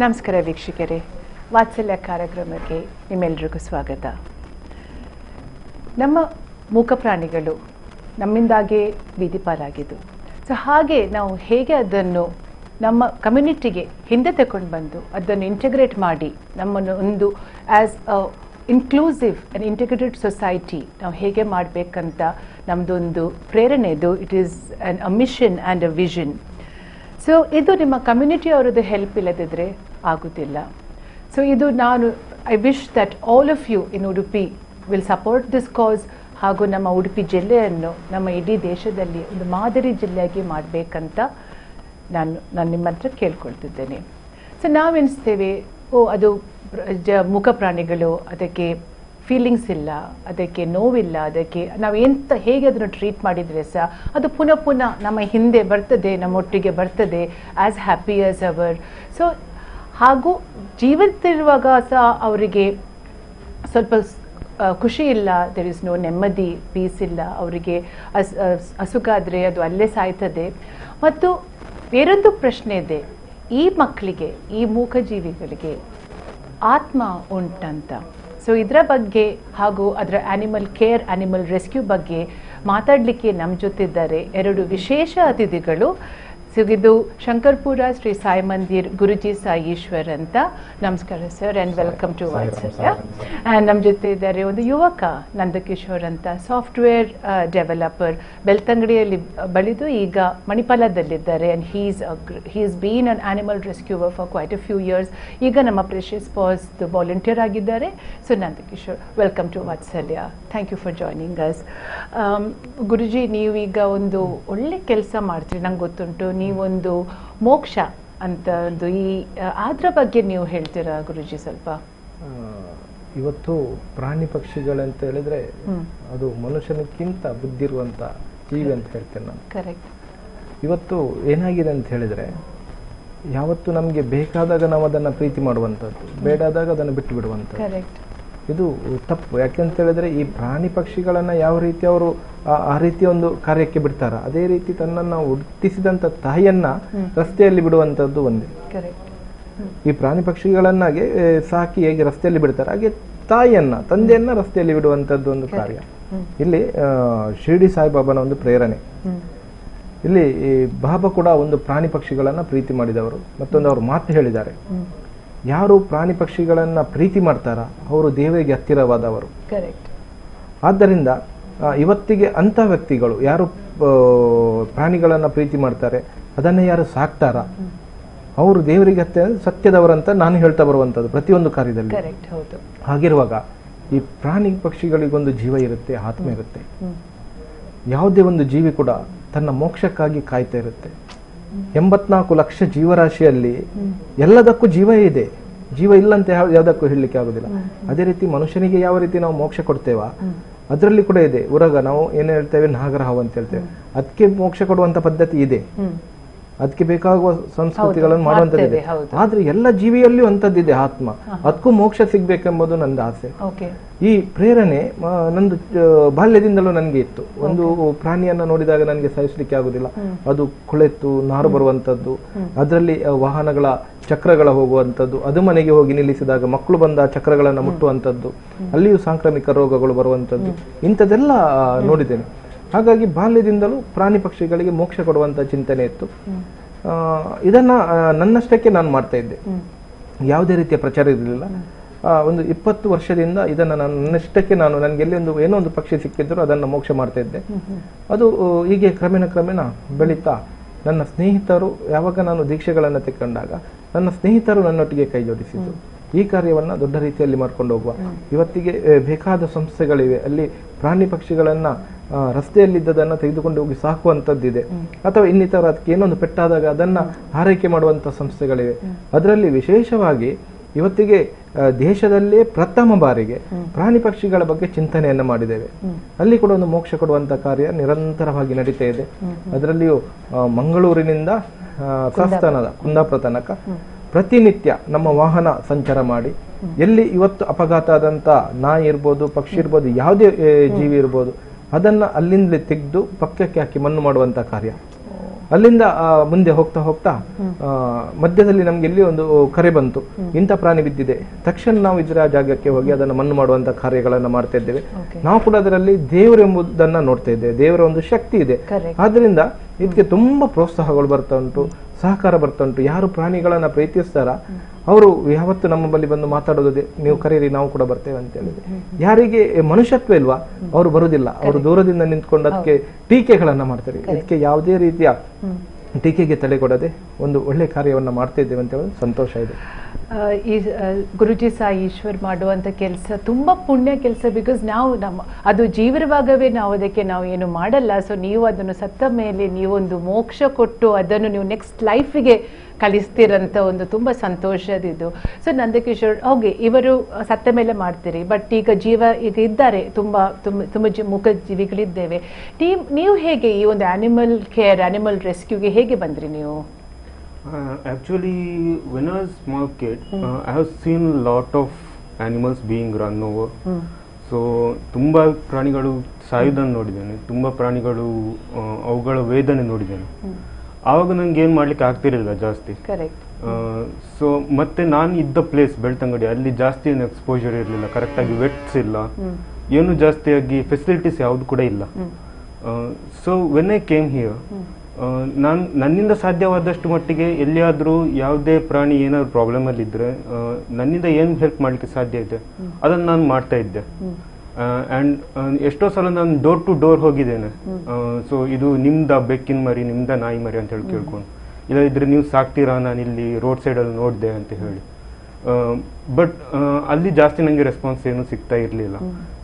ನಮಸ್ಕಾರ ವೀಕ್ಷಕರೇ ವಾತ್ಸಲ್ಯ ಕಾರ್ಯಕ್ರಮಕ್ಕೆ ನಿಮ್ಮೆಲ್ಲರಿಗೂ ಸ್ವಾಗತ ನಮ್ಮ ಮೂಕ ಪ್ರಾಣಿಗಳು ನಮ್ಮಿಂದಾಗೇ ಬೀದಿ ಪಾಲಾಗಿದ್ದು ಸೊ ಹಾಗೆ ನಾವು ಹೇಗೆ ಅದನ್ನು ನಮ್ಮ ಕಮ್ಯುನಿಟಿಗೆ ಹಿಂದೆ ತಗೊಂಡು ಬಂದು ಅದನ್ನು ಇಂಟಿಗ್ರೇಟ್ ಮಾಡಿ ನಮ್ಮನ್ನು ಒಂದು as a inclusive and integrated society ನಾವು ಹೇಗೆ ಮಾಡಬೇಕಂತ ನಮ್ಮದೊಂದು ಪ್ರೇರಣೆ ಇದು it is an a mission and a vision so ಇದು ನಿಮ್ಮ ಕಮ್ಯುನಿಟಿ ಅವರದ್ದು ಹೆಲ್ಪ್ ಇಲ್ಲದಿದ್ದರೆ ಆಗೋದಿಲ್ಲ ಸೊ ಇದು ನಾನು I wish that all of you in Udupi will support this cause ಹಾಗೂ ನಮ್ಮ ಉಡುಪಿ ಜಿಲ್ಲೆಯನ್ನು ನಮ್ಮ ಇಡೀ ದೇಶದಲ್ಲಿ ಒಂದು ಮಾದರಿ ಜಿಲ್ಲೆಯಾಗಿ ಮಾಡಬೇಕಂತ ನಾನು ನಾನು ನಿಮ್ಮ ಹತ್ರ ಕೇಳ್ಕೊಳ್ತಿದ್ದೇನೆ ಸೊ ನಾವೆನಿಸ್ತೇವೆ ಓ ಅದು ಪ್ರ- ಜ ಮುಖ ಪ್ರಾಣಿಗಳು ಅದಕ್ಕೆ ಫೀಲಿಂಗ್ಸ್ ಇಲ್ಲ ಅದಕ್ಕೆ ನೋವಿಲ್ಲ ಅದಕ್ಕೆ ನಾವು ಎಂತ ಹೇಗೆ ಅದನ್ನು ಟ್ರೀಟ್ ಮಾಡಿದರೆ ಸಹ ಅದು ಪುನಃ ಪುನಃ ನಮ್ಮ ಹಿಂದೆ ಬರ್ತದೆ ನಮ್ಮೊಟ್ಟಿಗೆ ಬರ್ತದೆ as happy as our so ಹಾಗೂ ಜೀವಿತಿರುವಾಗ ಸಹ ಅವರಿಗೆ ಸ್ವಲ್ಪ ಸ್- ಆ, ಖುಷಿ ಇಲ್ಲ ದೆರ್ ಇಸ್ ನೋ ನೆಮ್ಮದಿ ಪೀಸ್ ಇಲ್ಲ ಅವರಿಗೆ ಅಸ್ ಅಸ್- ಹಸುಗಾದ್ರೆ ಅದು ಅಲ್ಲೇ ಸಾಯ್ತದೆ ಮತ್ತು ಬೇರೊಂದು ಪ್ರಶ್ನೆ ಇದೆ ಈ ಮಕ್ಕಳಿಗೆ ಈ ಮೂಕಜೀವಿಗಳಿಗೆ ಆತ್ಮ ಉಂಟಂತ ಸೊ ಇದರ ಬಗ್ಗೆ ಹಾಗೂ ಅದರ ಆನಿಮಲ್ ಕೇರ್ ಆನಿಮಲ್ ರೆಸ್ಕ್ಯೂ ಬಗ್ಗೆ ಮಾತಾಡಲಿಕ್ಕೆ ನಮ್ಮ ಜೊತಿದ್ದಾರೆ ಎರಡು ವಿಶೇಷ ಅತಿಥಿಗಳು ಸೊ ಇದು ಶಂಕರ್ಪುರ ಶ್ರೀ ಸಾಯಿ ಮಂದಿರ್ ಗುರುಜಿ ಸಾಯಿ ಈಶ್ವರ್ ಅಂತ ನಮಸ್ಕಾರ sir and welcome to Vatsalya and ನಮ್ಮ ಜೊತೆ ಇದ್ದಾರೆ ಒಂದು ಯುವಕ ನಂದಕಿಶೋರ್ ಅಂತ ಸಾಫ್ಟ್ವೇರ್ ಡೆವಲಪರ್ ಬೆಳ್ತಂಗಡಿಯಲ್ಲಿ ಬಳಿದು ಈಗ ಮಣಿಪಾಲದಲ್ಲಿದ್ದಾರೆ and he's he's been an animal rescuer for quite a few years ಈಗ ನಮ್ಮ ಪ್ರೆಷಿಯಸ್ ಪಾಸ್ ವಾಲಂಟಿಯರ್ ಆಗಿದ್ದಾರೆ so Nandakishore welcome to Vatsalya thank you for joining us Guruji ನೀವೀಗ ಒಂದು ಒಳ್ಳೆ ಕೆಲಸ ಮಾಡ್ತೀರಿ ನಂಗೆ ಗೊತ್ತುಂಟು ನೀವೊಂದು ಮೋಕ್ಷ ಅಂತ ಒಂದು ಈ ಆ, ಅದ್ರ ಬಗ್ಗೆ ನೀವು ಹೇಳ್ತೀರಾ ಗುರುಜಿ ಸ್ವಲ್ಪ ಆ, ಇವತ್ತು ಪ್ರಾಣಿ ಪಕ್ಷಿಗಳಂತ ಹೇಳಿದ್ರೆ ಹ್ಮ್. ಅದು ಮನುಷ್ಯನಕ್ಕಿಂತ ಬುದ್ಧಿ ಇರುವಂತ ಜೀವಿ ಅಂತ ಹೇಳ್ತೇನೆ ನಾನು ಕರೆಕ್ಟ್ ಇವತ್ತು ಏನಾಗಿದೆ ಅಂತ ಹೇಳಿದ್ರೆ ಯಾವತ್ತು ನಮಗೆ ಬೇಕಾದಾಗ ನಾವು ಅದನ್ನ ಪ್ರೀತಿ ಮಾಡುವಂಥದ್ದು ಬೇಡಾದಾಗ ಅದನ್ನು ಬಿಟ್ಟು ಬಿಡುವಂಥದ್ದು ಕರೆಕ್ಟ್ ಇದು ತಪ್ಪು ಯಾಕೆಂತ ಹೇಳಿದ್ರೆ ಈ ಪ್ರಾಣಿ ಪಕ್ಷಿಗಳನ್ನ ಯಾವ ರೀತಿ ಅವರು ಆ- ಆ ರೀತಿ ಒಂದು ಕಾರ್ಯಕ್ಕೆ ಬಿಡ್ತಾರ ಅದೇ ರೀತಿ ತನ್ನನ್ನ ಹುಟ್ಟಿಸಿದಂತ ತಾಯಿಯನ್ನ ಹ್ಮ್. ರಸ್ತೆಯಲ್ಲಿ ಬಿಡುವಂತದ್ದು ಒಂದೇ ಕರೆಕ್ಟ್ ಈ ಪ್ರಾಣಿ ಪಕ್ಷಿಗಳನ್ನಾಗೆ ಏ, ಸಾಕಿ ಹೇಗೆ ರಸ್ತೆಯಲ್ಲಿ ಬಿಡ್ತಾರೆ ಹಾಗೆ ತಾಯಿಯನ್ನ ತಂದೆಯನ್ನ ರಸ್ತೆಯಲ್ಲಿ ಬಿಡುವಂತದ್ದು ಒಂದು ಕಾರ್ಯ ಹ್ಮ್. ಇಲ್ಲಿ ಆ, ಶಿರ್ಡಿ ಸಾಯಿಬಾಬಾನ ಒಂದು ಪ್ರೇರಣೆ ಹ್ಮ್ ಇಲ್ಲಿ ಈ ಬಾಬಾ ಕೂಡ ಒಂದು ಪ್ರಾಣಿ ಪಕ್ಷಿಗಳನ್ನ ಪ್ರೀತಿ ಮಾಡಿದವರು ಮತ್ತೊಂದು ಅವರು ಮಾತು ಹೇಳಿದ್ದಾರೆ ಹ್ಮ್ ಯಾರು ಪ್ರಾಣಿ ಪಕ್ಷಿಗಳನ್ನ ಪ್ರೀತಿ ಮಾಡ್ತಾರ ಅವರು ದೇವರಿಗೆ ಹತ್ತಿರವಾದವರು ಕರೆಕ್ಟ್ ಆದ್ದರಿಂದ ಆ, ಇವತ್ತಿಗೆ ಅಂತ ವ್ಯಕ್ತಿಗಳು ಯಾರು ಆ, ಪ್ರಾಣಿಗಳನ್ನ ಪ್ರೀತಿ ಮಾಡ್ತಾರೆ ಅದನ್ನ ಯಾರು ಸಾಕ್ತಾರ ಅವರು ದೇವರಿಗೆ ಹತ್ತಿರ ಸತ್ಯದವರಂತ ನಾನು ಹೇಳ್ತಾ ಬರುವಂತದ್ದು ಪ್ರತಿಯೊಂದು ಕಾರ್ಯದಲ್ಲಿ ಕರೆಕ್ಟ್ ಹೌದು ಹಾಗಿರುವಾಗ ಈ ಪ್ರಾಣಿ ಪಕ್ಷಿಗಳಿಗೊಂದು ಜೀವ ಇರುತ್ತೆ ಆತ್ಮ ಇರುತ್ತೆ ಹ್ಮ್ ಯಾವುದೇ ಒಂದು ಜೀವಿ ಕೂಡ ತನ್ನ ಮೋಕ್ಷಕ್ಕಾಗಿ ಕಾಯ್ತಾ ಇರುತ್ತೆ ಎಂಬತ್ನಾಲ್ಕು ಲಕ್ಷ ಜೀವರಾಶಿಯಲ್ಲಿ ಎಲ್ಲದಕ್ಕೂ ಜೀವ ಇದೆ ಜೀವ ಇಲ್ಲ ಅಂತ ಯಾವ- ಯಾವುದಕ್ಕೂ ಹೇಳಲಿಕ್ಕೆ ಆಗುದಿಲ್ಲ ಅದೇ ರೀತಿ ಮನುಷ್ಯನಿಗೆ ಯಾವ ರೀತಿ ನಾವು ಮೋಕ್ಷ ಕೊಡ್ತೇವಾ ಅದರಲ್ಲಿ ಕೂಡ ಇದೆ ಉರಗ ನಾವು ಏನ್ ಹೇಳ್ತೇವೆ ನಾಗರಹಾವು ಅಂತ ಹೇಳ್ತೇವೆ ಅದಕ್ಕೆ ಮೋಕ್ಷ ಕೊಡುವಂತ ಪದ್ಧತಿ ಇದೆ ಹ್ಮ್ ಅದಕ್ಕೆ ಬೇಕಾಗುವ ಸಂಸ್ಕೃತಿಗಳನ್ನು ಮಾಡುವಂತದ್ದಿದೆ ಮಾಡ್ತೇವೆ, ಹೌದು. ಆದ್ರೆ ಎಲ್ಲ ಜೀವಿಯಲ್ಲಿಯೂ ಅಂತದ್ದಿದೆ ಆತ್ಮ ಅದಕ್ಕೂ ಮೋಕ್ಷ ಸಿಗ್ಬೇಕೆಂಬುದು ನನ್ನ ಆಸೆ ಓಕೆ ಈ ಪ್ರೇರಣೆ ಆ, ನಂದು ಆ, ಬಾಲ್ಯದಿಂದಲೂ ನನಗೆ ಇತ್ತು ಒಂದು ಪ್ರಾಣಿಯನ್ನ ನೋಡಿದಾಗ ನನಗೆ ಸಹಿಸಲಿಕ್ಕೆ ಆಗುದಿಲ್ಲ ಅದು ಕುಳೆತು ನಾರು ಬರುವಂತದ್ದು ಅದರಲ್ಲಿ ಆ, ವಾಹನಗಳ ಚಕ್ರಗಳ ಹೋಗುವಂತದ್ದು ಅದು ಮನೆಗೆ ಹೋಗಿ ನಿಲ್ಲಿಸಿದಾಗ ಮಕ್ಕಳು ಬಂದ ಆ ಚಕ್ರಗಳನ್ನ ಮುಟ್ಟುವಂತದ್ದು ಅಲ್ಲಿಯೂ ಸಾಂಕ್ರಾಮಿಕ ರೋಗಗಳು ಬರುವಂತದ್ದು ಇಂಥದ್ದೆಲ್ಲ ಆ, ನೋಡಿದ್ದೇನೆ ಹಾಗಾಗಿ ಬಾಲ್ಯದಿಂದಲೂ ಪ್ರಾಣಿ ಪಕ್ಷಿಗಳಿಗೆ ಮೋಕ್ಷ ಕೊಡುವಂತ ಚಿಂತನೆ ಇತ್ತು ಆ, ಇದನ್ನ ಆ, ನನ್ನಷ್ಟಕ್ಕೆ ನಾನು ಮಾಡ್ತಾ ಇದ್ದೆ ಹ್ಮ್ ಯಾವುದೇ ರೀತಿಯ ಪ್ರಚಾರ ಇರಲಿಲ್ಲ ಆ, ಒಂದು ಇಪ್ಪತ್ತು ವರ್ಷದಿಂದ ಇದನ್ನು ನಾನು ನನ್ನಷ್ಟಕ್ಕೆ ನಾನು ನನಗೆ ಎಲ್ಲಿ ಒಂದು ಏನೋ ಒಂದು ಪಕ್ಷಿ ಸಿಕ್ಕಿದ್ರು ಅದನ್ನು ಮೋಕ್ಷ ಮಾಡ್ತಾ ಇದ್ದೆ ಅದು ಆ, ಹೀಗೆ ಕ್ರಮೇಣ ಕ್ರಮೇಣ ಬೆಳೀತಾ ನನ್ನ ಸ್ನೇಹಿತರು ಯಾವಾಗ ನಾನು ದೀಕ್ಷೆಗಳನ್ನು ತೆಕ್ಕೊಂಡಾಗ ನನ್ನ ಸ್ನೇಹಿತರು ನನ್ನೊಟ್ಟಿಗೆ ಕೈ ಜೋಡಿಸಿದ್ರು ಈ ಕಾರ್ಯವನ್ನ ದೊಡ್ಡ ರೀತಿಯಲ್ಲಿ ಮಾಡ್ಕೊಂಡು ಹೋಗುವ ಇವತ್ತಿಗೆ ಆ, ಬೇಕಾದ ಸಂಸ್ಥೆಗಳಿವೆ ಅಲ್ಲಿ ಪ್ರಾಣಿ ಪಕ್ಷಿಗಳನ್ನ ಆ, ರಸ್ತೆಯಲ್ಲಿದ್ದದನ್ನ ತೆಗೆದುಕೊಂಡು ಹೋಗಿ ಸಾಕುವಂತದ್ದಿದೆ ಅಥವಾ ಇನ್ನಿತರ ಅದಕ್ಕೆ ಏನೊಂದು ಪೆಟ್ಟಾದಾಗ ಅದನ್ನ ಆರೈಕೆ ಮಾಡುವಂತ ಸಂಸ್ಥೆಗಳಿವೆ ಅದರಲ್ಲಿ ವಿಶೇಷವಾಗಿ ಇವತ್ತಿಗೆ ಆ, ದೇಶದಲ್ಲೇ ಪ್ರಥಮ ಬಾರಿಗೆ ಪ್ರಾಣಿ ಪಕ್ಷಿಗಳ ಬಗ್ಗೆ ಚಿಂತನೆಯನ್ನ ಮಾಡಿದ್ದೇವೆ ಅಲ್ಲಿ ಕೂಡ ಒಂದು ಮೋಕ್ಷ ಕೊಡುವಂತ ಕಾರ್ಯ ನಿರಂತರವಾಗಿ ನಡೀತಾ ಇದೆ ಅದರಲ್ಲಿಯೂ ಆ, ಮಂಗಳೂರಿನಿಂದ ಆ, ಸ್ವಸ್ಥಾನದ ಕುಂದಾಪುರ ತನಕ ಪ್ರತಿನಿತ್ಯ ನಮ್ಮ ವಾಹನ ಸಂಚಾರ ಮಾಡಿ ಎಲ್ಲಿ ಇವತ್ತು ಅಪಘಾತ ಆದಂತ ನಾಯಿ ಇರ್ಬೋದು ಪಕ್ಷಿ ಇರ್ಬೋದು ಯಾವುದೇ ಆ, ಜೀವಿ ಇರ್ಬೋದು ಅದನ್ನ ಅಲ್ಲಿಂದಲೇ ತೆಗೆದು ಪಕ್ಕಕ್ಕೆ ಹಾಕಿ ಮಣ್ಣು ಮಾಡುವಂತ ಕಾರ್ಯ ಅಲ್ಲಿಂದ ಆ, ಮುಂದೆ ಹೋಗ್ತಾ ಹೋಗ್ತಾ ಆ, ಮಧ್ಯದಲ್ಲಿ ನಮ್ಗೆ ಎಲ್ಲಿ ಒಂದು ಕರೆ ಬಂತು ಇಂಥ ಪ್ರಾಣಿ ಬಿದ್ದಿದೆ ತಕ್ಷಣ ನಾವು ಇದರ ಜಾಗಕ್ಕೆ ಹೋಗಿ ಅದನ್ನು ಮಣ್ಣು ಮಾಡುವಂತ ಕಾರ್ಯಗಳನ್ನ ಮಾಡ್ತಾ ಇದ್ದೇವೆ Okay. ನಾವು ಕೂಡ ಅದರಲ್ಲಿ ದೇವರು ಎಂಬುದನ್ನ ನೋಡ್ತಾ ಇದ್ದೇವೆ ದೇವರ ಒಂದು ಶಕ್ತಿ ಇದೆ Correct. ಆದ್ರಿಂದ ಇದಕ್ಕೆ ತುಂಬಾ ಪ್ರೋತ್ಸಾಹಗಳು ಬರ್ತಾ ಉಂಟು ಸಹಕಾರ ಬರ್ತಾ ಉಂಟು ಯಾರು ಪ್ರಾಣಿಗಳನ್ನ ಪ್ರೀತಿಸ್ತಾರ ಅವರು ಯಾವತ್ತು ನಮ್ಮ ಬಳಿ ಬಂದು ಮಾತಾಡೋದೇ ನೀವು ಕರೀರಿ ನಾವು ಕೂಡ ಬರ್ತೇವೆ ಅಂತ ಹೇಳಿದ್ರೆ ಯಾರಿಗೆ ಮನುಷ್ಯತ್ವ ಇಲ್ವಾ ಅವರು ಬರುದಿಲ್ಲ ಅವರು ದೂರದಿಂದ ನಿಂತ್ಕೊಂಡು ಅದಕ್ಕೆ ಟೀಕೆಗಳನ್ನ ಮಾಡ್ತಾರೆ ಇದಕ್ಕೆ ಯಾವುದೇ ರೀತಿಯ ಟೀಕೆಗೆ ತಲೆ ಕೊಡದೆ ಒಂದು ಒಳ್ಳೆ ಕಾರ್ಯವನ್ನ ಮಾಡ್ತಾ ಇದ್ದೇವೆ ಅಂತ ಹೇಳಿ ಸಂತೋಷ ಇದೆ ಆ, ಈ ಆ, ಗುರುಜಿ ಸಾಯಿ ಈಶ್ವರ್ ಮಾಡುವಂತ ಕೆಲಸ ತುಂಬಾ ಪುಣ್ಯ ಕೆಲಸ ಬಿಕಾಸ್ ನಾವು ನಮ್ಮ ಅದು ಜೀವಿರುವಾಗವೇ ನಾವು ಅದಕ್ಕೆ ನಾವು ಏನು ಮಾಡಲ್ಲ ಸೊ ನೀವು ಅದನ್ನು ಸತ್ತ ಮೇಲೆ ನೀವೊಂದು ಮೋಕ್ಷ ಕೊಟ್ಟು ಅದನ್ನು ನೀವು ನೆಕ್ಸ್ಟ್ ಲೈಫಿಗೆ ಕಲಿಸ್ತೀರಂತ ಒಂದು ತುಂಬಾ ಸಂತೋಷದಿದ್ದು ಸೊ ನಂದಕಿಶೋರ್ ಹೋಗಿ ಇವರು ಸತ್ತ ಮೇಲೆ ಮಾಡ್ತೀರಿ ಬಟ್ ಈಗ ಜೀವ ಈಗ ಇದ್ದಾರೆ ತುಂಬಾ ತುಂಬ ತುಂಬ ಜಿ ಮುಖ ಜೀವಿಗಳಿದ್ದೇವೆ ನೀವು ನೀವು ಹೇಗೆ ಈ ಒಂದು ಆನಿಮಲ್ ಕೇರ್ ಆನಿಮಲ್ ರೆಸ್ಕ್ಯೂಗೆ ಹೇಗೆ ಬಂದ್ರಿ ನೀವು Uh, actually, when I was small kid, uh, I have seen lot of animals being run over. So ತುಂಬ ಪ್ರಾಣಿಗಳು ಸಾಯುವುದನ್ನು ನೋಡಿದ್ದೇನೆ ತುಂಬ ಪ್ರಾಣಿಗಳು ಆ, ಅವುಗಳ ವೇದನೆ ನೋಡಿದ್ದೇನೆ ಆವಾಗ ನಂಗೆ ಏನು ಮಾಡ್ಲಿಕ್ಕೆ ಆಗ್ತಿರಲಿಲ್ಲ ಜಾಸ್ತಿ ಕರೆಕ್ಟ್ ಸೊ ಮತ್ತೆ ನಾನು ಇದ್ದ ಪ್ಲೇಸ್ ಬೆಳ್ತಂಗಡಿ ಅಲ್ಲಿ ಜಾಸ್ತಿ ಏನು ಎಕ್ಸ್ಪೋಜರ್ ಇರಲಿಲ್ಲ ಕರೆಕ್ಟಾಗಿ ವೆಟ್ಸ್ ಇಲ್ಲ ಏನು ಜಾಸ್ತಿಯಾಗಿ ಫೆಸಿಲಿಟೀಸ್ ಯಾವುದು ಕೂಡ ಇಲ್ಲ so when I came here ನಾನು ನನ್ನಿಂದ ಸಾಧ್ಯವಾದಷ್ಟು ಮಟ್ಟಿಗೆ ಎಲ್ಲಿಯಾದರೂ ಯಾವುದೇ ಪ್ರಾಣಿ ಏನಾದ್ರು ಪ್ರಾಬ್ಲಮ್ ಅಲ್ಲಿ ಇದ್ರೆ ಆ, ನನ್ನಿಂದ ಏನು ಹೆಲ್ಪ್ ಮಾಡ್ಲಿಕ್ಕೆ ಸಾಧ್ಯ ಇದೆ ಅದನ್ನು ನಾನು ಮಾಡ್ತಾ ಇದ್ದೆ ಆ್ಯಂಡ್ ಎಷ್ಟೋ ಸಲ ನಾನು ಡೋರ್ ಟು ಡೋರ್ ಹೋಗಿದ್ದೇನೆ ಸೊ ಇದು ನಿಮ್ದ ಬೆಕ್ಕಿನ ಮರಿ ನಿಮ್ದ ನಾಯಿ ಮರಿ ಅಂತ ಹೇಳಿ ಕೇಳ್ಕೊಂಡು ಇಲ್ಲದಿದ್ರೆ ನೀವು ಸಾಕ್ತೀರಾ ನಾನು ಇಲ್ಲಿ ರೋಡ್ ಸೈಡಲ್ಲಿ ನೋಡಿದೆ ಅಂತ ಹೇಳಿ ಬಟ್ ಅಲ್ಲಿ ಜಾಸ್ತಿ ನನಗೆ ರೆಸ್ಪಾನ್ಸ್ ಏನು ಸಿಗ್ತಾ ಇರಲಿಲ್ಲ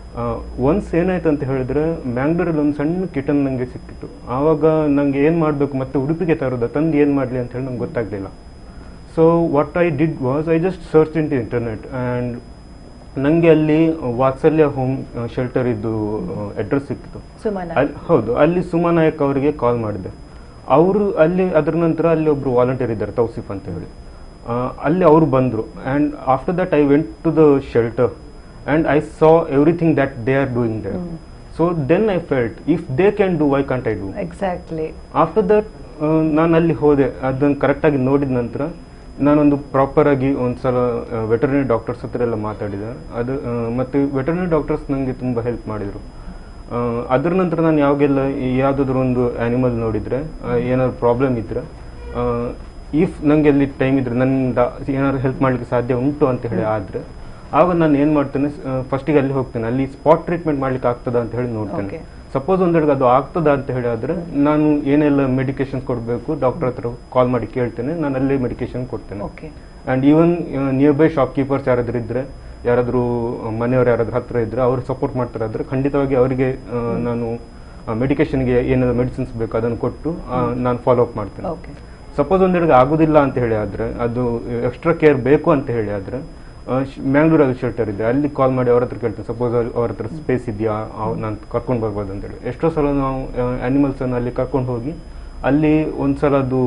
ಒನ್ಸ್ ಏನಾಯ್ತು ಅಂತ ಹೇಳಿದ್ರೆ ಮ್ಯಾಂಗ್ಳೂರಲ್ಲಿ ಒಂದು ಸಣ್ಣ ಕಿಟನ್ ನನಗೆ ಸಿಕ್ಕಿತ್ತು ಆವಾಗ ನಂಗೆ ಏನು ಮಾಡಬೇಕು ಮತ್ತೆ ಉಡುಪಿಗೆ ತರೋದ ತಂದು ಏನು ಮಾಡಲಿ ಅಂತ ಹೇಳಿ ನಂಗೆ ಗೊತ್ತಾಗಲಿಲ್ಲ so what I did was I just search into internet and ನನಗೆ ಅಲ್ಲಿ ವಾತ್ಸಲ್ಯ ಹೋಮ್ ಶೆಲ್ಟರ್ ಇದ್ದು ಅಡ್ರೆಸ್ ಸಿಕ್ಕಿತು ಸುಮನ ಅಲ್ಲಿ ಹೌದು ಅಲ್ಲಿ ಸುಮಾ ನಾಯಕ್ ಅವರಿಗೆ ಕಾಲ್ ಮಾಡಿದೆ ಅವರು ಅಲ್ಲಿ ಅದರ ನಂತರ ಅಲ್ಲಿ ಒಬ್ರು ವಾಲಂಟಿಯರ್ ಇದ್ದಾರೆ ತೌಸಿಫ್ ಅಂತ ಹೇಳಿ ಆ, ಅಲ್ಲಿ ಅವರು ಬಂದರು and after that I went to the shelter and I saw everything that they are doing there so then I felt if they can do why can't I do exactly after that ನಾನು ಅಲ್ಲಿ ಹೋದೆ ಅದನ್ನು ಕರೆಕ್ಟಾಗಿ ನೋಡಿದ ನಂತರ ನಾನೊಂದು proper ಆಗಿ ಒಂದ್ಸಲ ವೆಟರ್ನರಿ ಡಾಕ್ಟರ್ಸ್ ಹತ್ರ ಎಲ್ಲ ಮಾತಾಡಿದೆ ಅದು ಆ, ಮತ್ತೆ ವೆಟರ್ನರಿ ಡಾಕ್ಟರ್ಸ್ ನನಗೆ ತುಂಬ ಹೆಲ್ಪ್ ಮಾಡಿದರು ಅದರ ನಂತರ ನಾನು ಯಾವಾಗೆಲ್ಲ ಯಾವುದಾದ್ರೂ ಒಂದು ಆ್ಯನಿಮಲ್ ನೋಡಿದರೆ ಏನಾದ್ರು ಪ್ರಾಬ್ಲಮ್ ಇದ್ದರೆ ಇಫ್ ನನಗೆ ಅಲ್ಲಿ ಟೈಮ್ ಇದ್ರೆ ನನ್ನಿಂದ ಏನಾದ್ರು ಹೆಲ್ಪ್ ಮಾಡಲಿಕ್ಕೆ ಸಾಧ್ಯ ಉಂಟು ಅಂತ ಹೇಳಿ ಆದರೆ ಆವಾಗ ನಾನು ಏನು ಮಾಡ್ತೇನೆ ಫಸ್ಟಿಗೆ ಅಲ್ಲಿ ಹೋಗ್ತೇನೆ ಅಲ್ಲಿ ಸ್ಪಾಟ್ ಟ್ರೀಟ್ಮೆಂಟ್ ಮಾಡ್ಲಿಕ್ಕೆ ಆಗ್ತದಾ ಅಂತ ಹೇಳಿ ನೋಡ್ತೇನೆ Okay. ಸಪೋಸ್ ಒಂದೆರಡು ಅದು ಆಗ್ತದ ಅಂತ ಹೇಳಿದ್ರೆ ನಾನು ಏನೆಲ್ಲ ಮೆಡಿಕೇಶನ್ ಕೊಡಬೇಕು ಡಾಕ್ಟರ್ ಹತ್ರ ಕಾಲ್ ಮಾಡಿ ಕೇಳ್ತೇನೆ ನಾನು ಅಲ್ಲೇ ಮೆಡಿಕೇಶನ್ ಕೊಡ್ತೇನೆ okay and even nearby shopkeepers ಯಾರಾದ್ರೂ ಇದ್ರೆ ಯಾರಾದರೂ ಮನೆಯವರು ಯಾರಾದ್ರೂ ಹತ್ರ ಇದ್ರೆ ಅವ್ರು ಸಪೋರ್ಟ್ ಮಾಡ್ತಾರೆ ಆದರೆ ಖಂಡಿತವಾಗಿ ಅವರಿಗೆ ಆ, ನಾನು ಮೆಡಿಕೇಶನ್ಗೆ ಏನಾದ್ರು ಮೆಡಿಸಿನ್ಸ್ ಬೇಕು ಅದನ್ನು ಕೊಟ್ಟು ಆ, ನಾನು ಫಾಲೋ ಅಪ್ ಮಾಡ್ತೇನೆ ಓಕೆ ಸಪೋಸ್ ಒಂದೆರಡು ಆಗೋದಿಲ್ಲ ಅಂತ ಹೇಳಿ ಆದ್ರೆ ಅದು ಎಕ್ಸ್ಟ್ರಾ ಕೇರ್ ಬೇಕು ಅಂತ ಹೇಳಿ ಆದ್ರೆ ಮ್ಯಾಂಗ್ಳೂರಲ್ಲಿ ಶೆಲ್ಟರ್ ಇದೆ ಅಲ್ಲಿ ಕಾಲ್ ಮಾಡಿ ಅವ್ರ ಹತ್ರ ಕೇಳ್ತೇನೆ ಸಪೋಸ್ ಅವ್ರ ಹತ್ರ ಸ್ಪೇಸ್ ಇದೆಯಾ ನಾನು ಕರ್ಕೊಂಡು ಬರ್ಬೋದು ಅಂತೇಳಿ ಎಷ್ಟೋ ಸಲ ನಾವು ಆನಿಮಲ್ಸ್ ಅನ್ನು ಅಲ್ಲಿ ಕರ್ಕೊಂಡು ಹೋಗಿ ಅಲ್ಲಿ ಒಂದ್ಸಲ ಅದು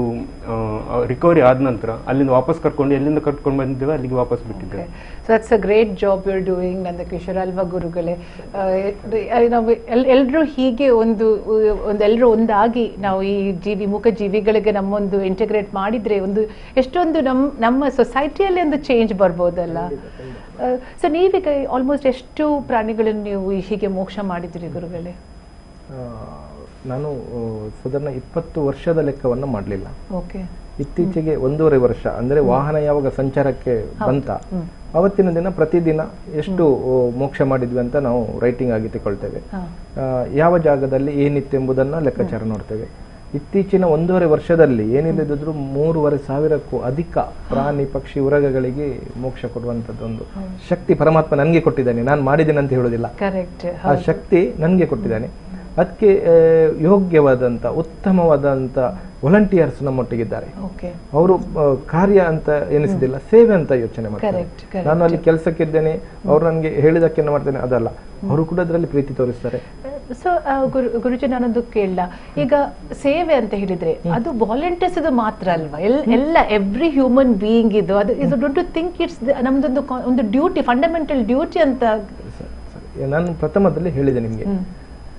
ರಿಕವರಿ ಆದ ನಂತರ ಅಲ್ಲಿಂದ ವಾಪಸ್ ಕರ್ಕೊಂಡು ಎಲ್ಲಿಂದ ಕರ್ಕೊಂಡು ಬಂದಿದ್ದೇವೆ ಅಲ್ಲಿಗೆ ವಾಪಸ್ ಬಿಟ್ಟಿದ್ದೇವೆ so that's a great job you're doing Nandakishore ಅಲ್ವಾ ಗುರುಗಳೇ ಆ, ಎ- ನಾವು ಎಲ್ ಎಲ್ಲರೂ ಹೀಗೆ ಒಂದು ಒಂದು ಎಲ್ಲರೂ ಒಂದಾಗಿ ನಾವು ಈ ಜೀವಿ ಮೂಕ ಜೀವಿಗಳಿಗೆ ನಮ್ಮೊಂದು ಇಂಟಿಗ್ರೇಟ್ ಮಾಡಿದ್ರೆ ಒಂದು ಎಷ್ಟೊಂದು ನಮ್ಮ ನಮ್ಮ ಸೊಸೈಟಿಯಲ್ಲಿ ಒಂದು ಚೇಂಜ್ ಬರ್ಬೋದಲ್ಲ ಸೊ ನೀವೀಗ ಆಲ್ಮೋಸ್ಟ್ ಎಷ್ಟು ಪ್ರಾಣಿಗಳನ್ನು ನೀವು ಹೀಗೆ ಮೋಕ್ಷ ಮಾಡಿದ್ರಿ ಗುರುಗಳೇ ಆ, ನಾನು ಆ, ಸಾಧಾರಣ ಇಪ್ಪತ್ತು ವರ್ಷದ ಲೆಕ್ಕವನ್ನು ಮಾಡಲಿಲ್ಲ ಓಕೆ ಇತ್ತೀಚೆಗೆ ಒಂದೂವರೆ ವರ್ಷ ಅಂದ್ರೆ ವಾಹನ ಯಾವಾಗ ಸಂಚಾರಕ್ಕೆ ಬಂತ ಅವತ್ತಿನ ದಿನ ಪ್ರತಿದಿನ ಎಷ್ಟು ಆ, ಮೋಕ್ಷ ಮಾಡಿದ್ವಿ ಅಂತ ನಾವು ರೈಟಿಂಗ್ ಆಗಿ ತಗೊಳ್ತೇವೆ ಹಾಂ ಆ, ಯಾವ ಜಾಗದಲ್ಲಿ ಏನಿತ್ತೆಂಬುದನ್ನ ಲೆಕ್ಕಾಚಾರ ನೋಡ್ತೇವೆ ಇತ್ತೀಚಿನ ಒಂದೂವರೆ ವರ್ಷದಲ್ಲಿ ಏನಿಲ್ಲದಿದ್ರು ಮೂರುವರೆ ಸಾವಿರಕ್ಕೂ ಅಧಿಕ ಪ್ರಾಣಿ ಪಕ್ಷಿ ಉರಗಗಳಿಗೆ ಮೋಕ್ಷ ಕೊಡುವಂತದ್ದೊಂದು ಶಕ್ತಿ ಪರಮಾತ್ಮ ನನಗೆ ಕೊಟ್ಟಿದ್ದಾನೆ ನಾನು ಮಾಡಿದ್ದೇನೆ ಅಂತ ಹೇಳೋದಿಲ್ಲ ಕರೆಕ್ಟ್ ಆ ಶಕ್ತಿ ನನಗೆ ಕೊಟ್ಟಿದ್ದಾನೆ ಅದಕ್ಕೆ ಆ, ಯೋಗ್ಯವಾದಂತ ಉತ್ತಮವಾದಂತ ವಾಲಂಟಿಯರ್ಸ್ ನಮ್ಮೊಟ್ಟಿಗಿದ್ದಾರೆ ಓಕೆ ಅವರು ಆ, ಕಾರ್ಯ ಅಂತ ಎನಿಸಿದಿಲ್ಲ ಸೇವೆ ಅಂತ ಯೋಚನೆ ಮಾಡ್ತಾರೆ Correct, correct. ನಾನು ಅಲ್ಲಿ ಕೆಲಸಕ್ಕಿದ್ದೇನೆ ಅವ್ರು ನನಗೆ ಹೇಳಿದಕ್ಕೆ ಮಾಡ್ತೇನೆ ಅದಲ್ಲ ಅವರು ಕೂಡ ಅದರಲ್ಲಿ ಪ್ರೀತಿ ತೋರಿಸ್ತಾರೆ ಸೊ ಗುರು ಗುರುಜಿ ನಾನೊಂದು ಕೇಳಲ್ಲ ಈಗ ಸೇವೆ ಅಂತ ಹೇಳಿದ್ರೆ ಅದು ವಾಲಂಟಿಯರ್ಸ್ ಇದು ಮಾತ್ರ ಅಲ್ವಾ ಎಲ್- ಎಲ್ಲ ಎವ್ರಿ ಹ್ಯೂಮನ್ ಬೀಯಿಂಗ್ ಇದು ಅದು ಇದು ಡೋಂಟ್ ಟು ಥಿಂಕ್ ಇಟ್ಸ್ ನಮ್ದೊಂದು ಕಾ- ಒಂದು ಡ್ಯೂಟಿ ಫಂಡಮೆಂಟಲ್ ಡ್ಯೂಟಿ ಅಂತ ಸ- ಸರಿ. ನಾನು ಪ್ರಥಮದಲ್ಲಿ ಹೇಳಿದೆ ನಿಮಗೆ ಹ್ಮ್.